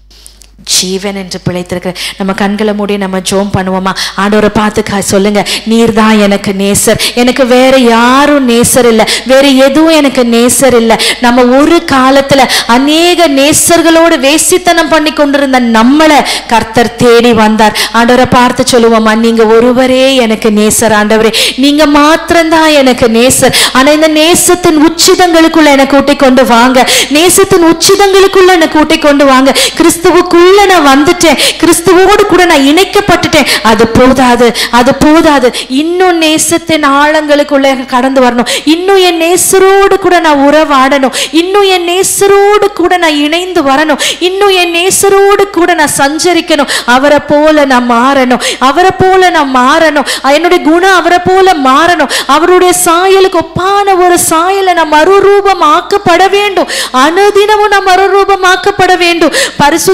ஜீவன் என்று பிழைத்திருக்கிறேன் நம்ம கண்களை மூடி நம்ம ஜோம் பண்ணுவோமா ஆண்டவரை பார்த்து கா- சொல்லுங்க நீர் தான் எனக்கு நேசர் எனக்கு வேற யாரும் நேசர் இல்லை வேற எதுவும் எனக்கு நேசர் இல்லை நம்ம ஒரு காலத்துல அநேக நேசர்களோடு வேசித்தனம் பண்ணி கொண்டிருந்த நம்மளை கர்த்தர் தேடி வந்தார் ஆண்டவரை பார்த்து சொல்லுவோமா நீங்க ஒருவரே எனக்கு நேசர் ஆண்டவரே நீங்க மாத்திரம்தான் எனக்கு நேசர் ஆனா இந்த நேசத்தின் உச்சிதங்களுக்குள்ள என்னை கூட்டி கொண்டு வாங்க நேசத்தின் உச்சிதங்களுக்குள்ள என்னை கூட்டி கொண்டு வாங்க கிறிஸ்துவுக்குள்ள நான் வந்துட்டேன் கிறிஸ்துவோடு கூட நான் இணைக்கப்பட்டுட்டேன் அது போதாது அது போதாது இன்னும் நேசத்தின் ஆழங்களுக்குள்ள கடந்து வரணும் இன்னும் என் நேசரோடு கூட நான் உறவாடணும் இன்னும் என் நேசரோடு கூட நான் இணைந்து வரணும் இன்னும் என் நேசரோடு கூட நான் சஞ்சரிக்கணும் அவரை போல நான் மாறணும் அவரை போல நான் மாறணும் என்னுடைய குணம் அவரை போல மாறணும் அவருடைய சாயலுக்கு ஒப்பான ஒரு சாயலை நான் மறுரூபமாக்கப்பட வேண்டும் அனுதினமும் நான் மறுரூபமாக்கப்பட வேண்டும் பரிசுத்தத்தின்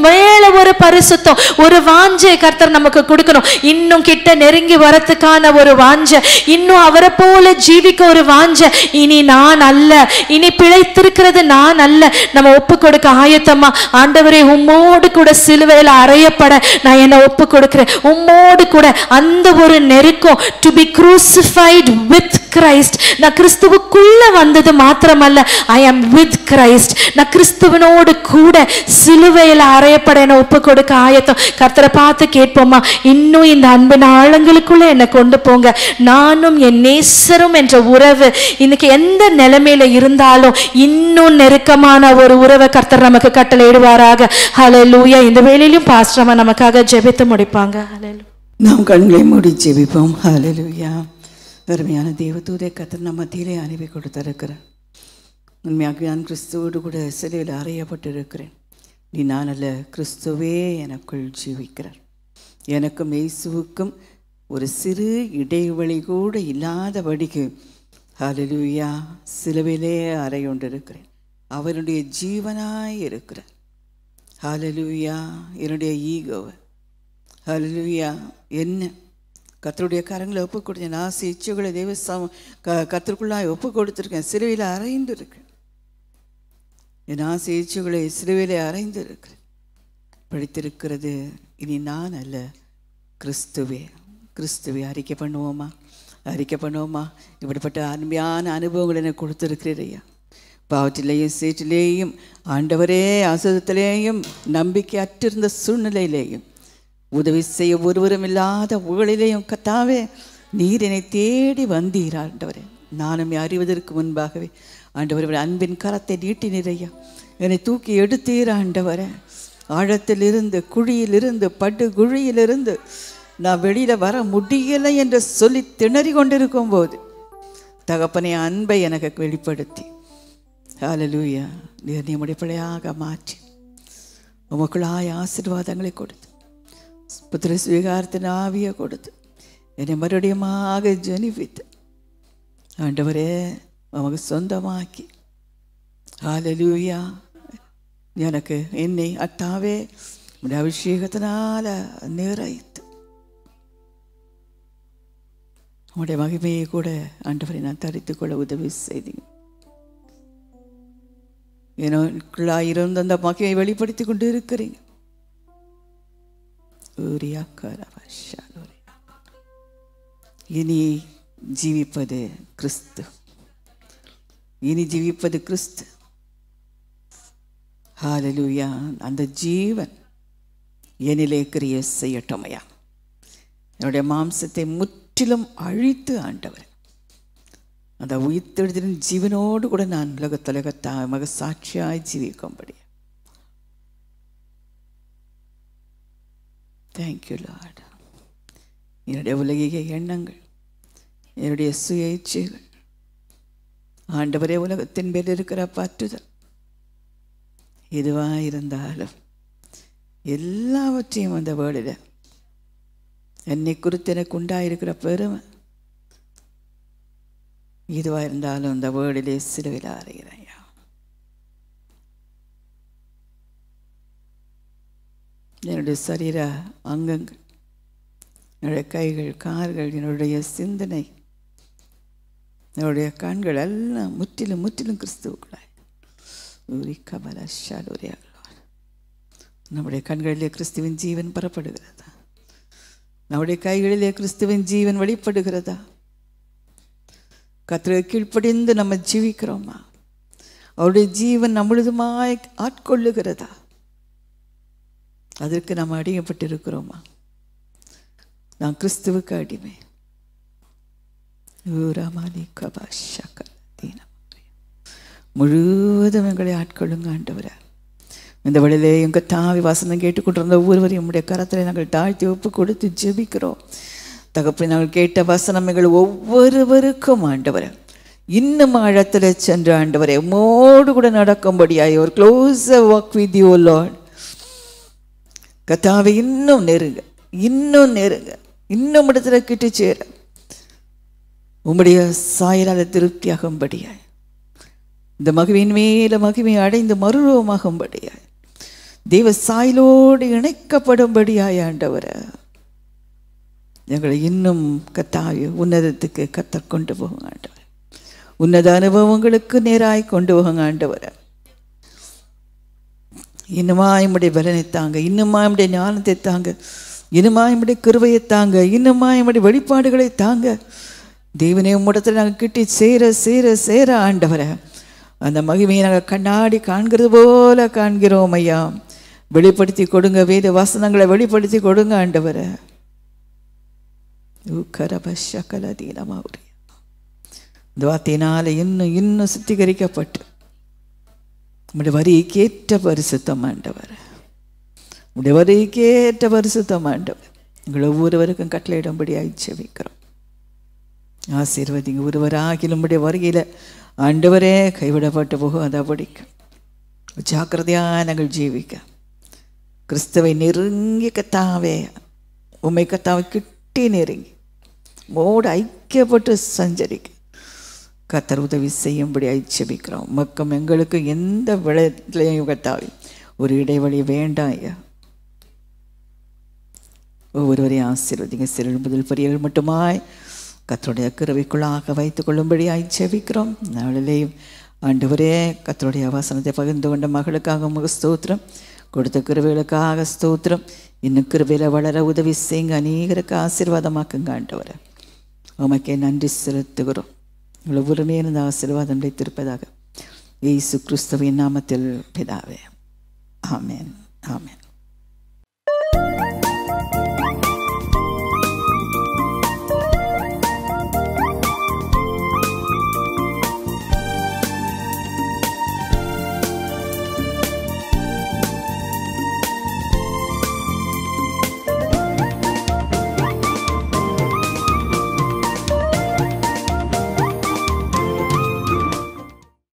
மேல ஒரு பரிசுத்தம் ஒரு வாஞ்சை கர்த்தர் நமக்கு கொடுக்கணும் இன்னும் கிட்ட நெருங்கி வரத்துக்கான ஒரு வாஞ்சை இன்னும் அவரை போல ஜீவிக்க ஒரு வாஞ்சை இனி நான் அல்ல இனி பிழைத்திருக்கிறது நான் அல்ல நம்ம ஒப்பு கொடுக்க ஆயத்தமா ஆண்டவரே உம்மோடு கூட சிலுவையில் அறையப்பட நான் என்னை ஒப்பு கொடுக்கிறேன் உம்மோடு கூட அந்த ஒரு நெருக்கம் to be crucified with Christ நான் கிறிஸ்துவுக்குள்ள வந்தது மாத்திரமல்ல ஐ ஆம் வித் கிரைஸ்ட் நான் கிறிஸ்துவனோடு கூட சிலுவையில் அறையப்பட என்னை ஒப்பு கொடுக்க ஆயத்தம் கர்த்தரை பார்த்து கேட்போமா இன்னும் இந்த அன்பின் ஆழங்களுக்குள்ள என்னை கொண்டு போங்க நானும் என் நேசரும் என்ற உறவு இன்னைக்கு எந்த நிலைமையில இருந்தாலும் இன்னும் நெருக்கமான ஒரு உறவை கர்த்தர் நமக்கு கட்டளையிடுவாராக ஹalleluya இந்த வேளையிலும் பாஸ்டரமா நமக்காக ஜெபித்து முடிப்பாங்க ஹalleluya நாம் கண்களை மூடி ஜெபிப்போம் ஹalleluya அருமையான தேவதூதை கத்தர் நம்ம மத்தியிலே அனுப்பி கொடுத்திருக்கிறார் உண்மையாக நான் கிறிஸ்துவோடு கூட சிலையில் அறையப்பட்டிருக்கிறேன் நீ நான் அல்ல கிறிஸ்துவே எனக்குள் ஜீவிக்கிறார் எனக்கும் இயேசுவுக்கும் ஒரு சிறு இடைவெளி கூட இல்லாதபடிக்கு ஹalleluya சிலுவிலே அறையுண்டிருக்கிறேன் அவருடைய ஜீவனாய் இருக்கிறார் ஹalleluya என்னுடைய ஈகோவை ஹalleluya என்ன கத்தருடைய கரங்களை ஒப்பு கொடுத்தேன் ஆசை இச்சைகளை தெய்வ சம க கத்தருக்குள்ளாய் ஒப்பு கொடுத்துருக்கேன் சிலுவையில் அறைந்து இருக்கேன் என் ஆசை இச்சைகளை சிலுவையிலே அறைந்து இருக்கிறேன் படித்திருக்கிறது இனி நான் அல்ல கிறிஸ்துவே கிறிஸ்துவே அறிக்கை பண்ணுவோமா அறிக்கை பண்ணுவோமா இப்படிப்பட்ட அருமையான அனுபவங்களை எனக்கு கொடுத்துருக்கிறீர் ஐயா பாவத்திலேயும் சீற்றிலேயும் ஆண்டவரே அசுதத்திலேயும் நம்பிக்கை அற்றிருந்த சூழ்நிலையிலேயும் உதவி செய்ய ஒருவரும் இல்லாத ஊழலிலேயும் கத்தாவே நீர் என்னை தேடி வந்தீர் ஆண்டவரே நானும் அறிவதற்கு முன்பாகவே ஆண்டவர் அன்பின் கரத்தை நீட்டினீர் ஐயா என்னை தூக்கி எடுத்தீர் ஆண்டவரே ஆழத்திலிருந்து குழியிலிருந்து படு குழியிலிருந்து நான் வெளியில வர முடியலை என்று சொல்லி திணறி கொண்டிருக்கும் போது தகப்பனை அன்பை எனக்கு வெளிப்படுத்தி ஹalleluya நீர் நம்முடைய பிள்ளையாக மாற்றி உமக்குள்ளாய் ஆசீர்வாதங்களை கொடுத்து புத்திர ஸ்வீகாரத்தின் ஆவியை கொடுத்து என்னை மறுபடியுமாக ஜனிப்பித்து ஆண்டவரே உமக்கு சொந்தமாக்கி ஹalleluya எனக்கு என்னை அத்தாவே உடைய அபிஷேகத்தினால நிறைத்து உடைய மகிமையை கூட ஆண்டவரை நான் தரித்துக் கொள்ள உதவி செய்தீங்க எனக்குள்ளாய் இருந்த அந்த மகிமையை வெளிப்படுத்தி கொண்டு இருக்கிறீங்க ஊரியாக்காரவஷாலோரியா. இனி ஜீவிப்பது கிறிஸ்து இனி ஜீவிப்பது கிறிஸ்து ஹalleluya அந்த ஜீவன் என்னிலே கிரிய செய்யட்டுமையா என்னுடைய மாம்சத்தை முற்றிலும் அழித்து ஆண்டவர் அந்த உயிர்த்தெழுதின் ஜீவனோடு கூட நான் உலகத்துலகத்தா மக சாட்சியாய் ஜீவிக்கும்படி தேங்க்யூ லார்ட் என்னுடைய உலகிய எண்ணங்கள் என்னுடைய சுய இச்சைகள் ஆண்டவரே உலகத்தின் பேர் இருக்கிற பற்றுதல் எதுவாக இருந்தாலும் எல்லாவற்றையும் அந்த வேர்டில் என்னை குறித்து எனக்கு உண்டாயிருக்கிற பெருமை எதுவாக இருந்தாலும் அந்த வேர்டிலே சிலுவையில் அறைகிறேன் ஐயா. என்னுடைய சரீர அங்கங்கள் என்னுடைய கைகள் கால்கள் என்னுடைய சிந்தனை என்னுடைய கண்கள் எல்லாம் முற்றிலும் முற்றிலும் கிறிஸ்துவுக்குள்ளாய் ஊரி கபல ஷாலூரியா நம்முடைய கண்களிலே கிறிஸ்துவின் ஜீவன் புறப்படுகிறதா நம்முடைய கைகளிலே கிறிஸ்துவின் ஜீவன் வெளிப்படுகிறதா கத்திர கீழ்ப்படிந்து நம்ம ஜீவிக்கிறோமா அவருடைய ஜீவன் நம்மளுதுமாய் ஆட்கொள்ளுகிறதா அதற்கு நாம் அடிமைப்பட்டிருக்கிறோமா நான் கிறிஸ்துவுக்கு அடிமை ஊராமாலி கபா ஷகல தீனம் முழுவதும் எங்களை ஆட்கொள்ளுங்க ஆண்டவரே இந்த வழியிலே எங்கள் தாவி வாசனம் கேட்டுக்கொண்டிருந்த ஒவ்வொருவரையும் உடைய கரத்தில் நாங்கள் தாழ்த்தி ஒப்பு கொடுத்து ஜெபிக்கிறோம் தகப்பை நாங்கள் கேட்ட வசனம் எங்கள் ஒவ்வொருவருக்கும் ஆண்டவரே இன்னும் ஆழத்தில் சென்ற ஆண்டவரே உம்மோடு கூட நடக்கும்படியாய் ஒரு close work with you Lord கத்தாவை இன்னும் நெருங்க இன்னும் நெருங்க இன்னும் இடத்துல கிட்டு சேர உம்முடைய சாயலால் திருப்தியாகும்படியாய் இந்த மகிமையின் மேல மகிமை அடைந்து மறுரூபமாகும்படியாய் தெய்வ சாயலோடு இணைக்கப்படும்படியாய் ஆண்டவரை எங்களை இன்னும் கத்தாவி உன்னதத்துக்கு கத்த கொண்டு போகுங்க ஆண்டவர் உன்னத அனுபவங்களுக்கு நேராய் கொண்டு போகுங்க ஆண்டவரை இன்னுமா நம்முடைய பலனை தாங்க இன்னுமா நம்முடைய ஞானத்தை தாங்க இன்னுமா நம்முடைய கிருபையை தாங்க இன்னுமா நம்முடைய வெளிப்பாடுகளை தாங்க தேவனே உம்மிடத்தில் நாங்கள் கிட்டி சேர சேர சேர ஆண்டவரை அந்த மகிமையை நாங்கள் கண்ணாடி காண்கிறது போல காண்கிறோம் ஐயா வெளிப்படுத்தி கொடுங்க வேத வசனங்களை வெளிப்படுத்தி கொடுங்க ஆண்டவரை கரபஷகலதீனமாவுரிய இந்த வார்த்தையினால இன்னும் இன்னும் சுத்திகரிக்கப்பட்டு உம்முடைய வரிக்கேற்ற பரிசுத்தம் ஆண்டவர் உடைய வரிக்கேற்ற பரிசுத்தம் ஆண்டவர் எங்கள் ஒவ்வொருவருக்கும் கட்டளையிடும்படி ஐச்சவிக்கிறோம் ஆசீர்வதிங்க ஒருவராகிலும் உம்முடைய வருகையில் ஆண்டவரே கைவிடப்பட்டு போகும் அதை படிக்கும் ஜாக்கிரதையாக நாங்கள் ஜீவிக்க கிறிஸ்துவை நெருங்கி கத்தாவே உண்மை கத்தாவை கிட்டி நெருங்கி மோடு ஐக்கியப்பட்டு சஞ்சரிக்க கத்தர் உதவி செய்யும்படி ஐச்சபிக்கிறோம் மக்கம் எங்களுக்கு எந்த விளையத்திலையும் கத்தாவி ஒரு இடைவெளி வேண்டாம் ஐயா ஒவ்வொருவரையும் ஆசீர்வதிங்க சிறு முதல் பெரியர்கள் மட்டுமாய் கத்தருடைய கருவிக்குள்ளாக வைத்துக் கொள்ளும்படி ஐச்சபிக்கிறோம் நாளிலேயும் ஆண்டவரே கத்தருடைய வசனத்தை பகிர்ந்து கொண்ட மகளுக்காக முக ஸ்தோத்திரம் கொடுத்த கிருவிகளுக்காக ஸ்தோத்திரம் இன்னும் கிருவியில் வளர உதவி செய்யுங்க அநேகருக்கு ஆசீர்வாதமாக்குங்க ஆண்டவரை உமக்கே நன்றி செலுத்துகிறோம் உங்களை ஒருமையான இந்த ஆசீர்வாதம் வைத்திருப்பதாக இயேசு கிறிஸ்துவின் நாமத்தில் பிதாவே ஆமென் ஆமென்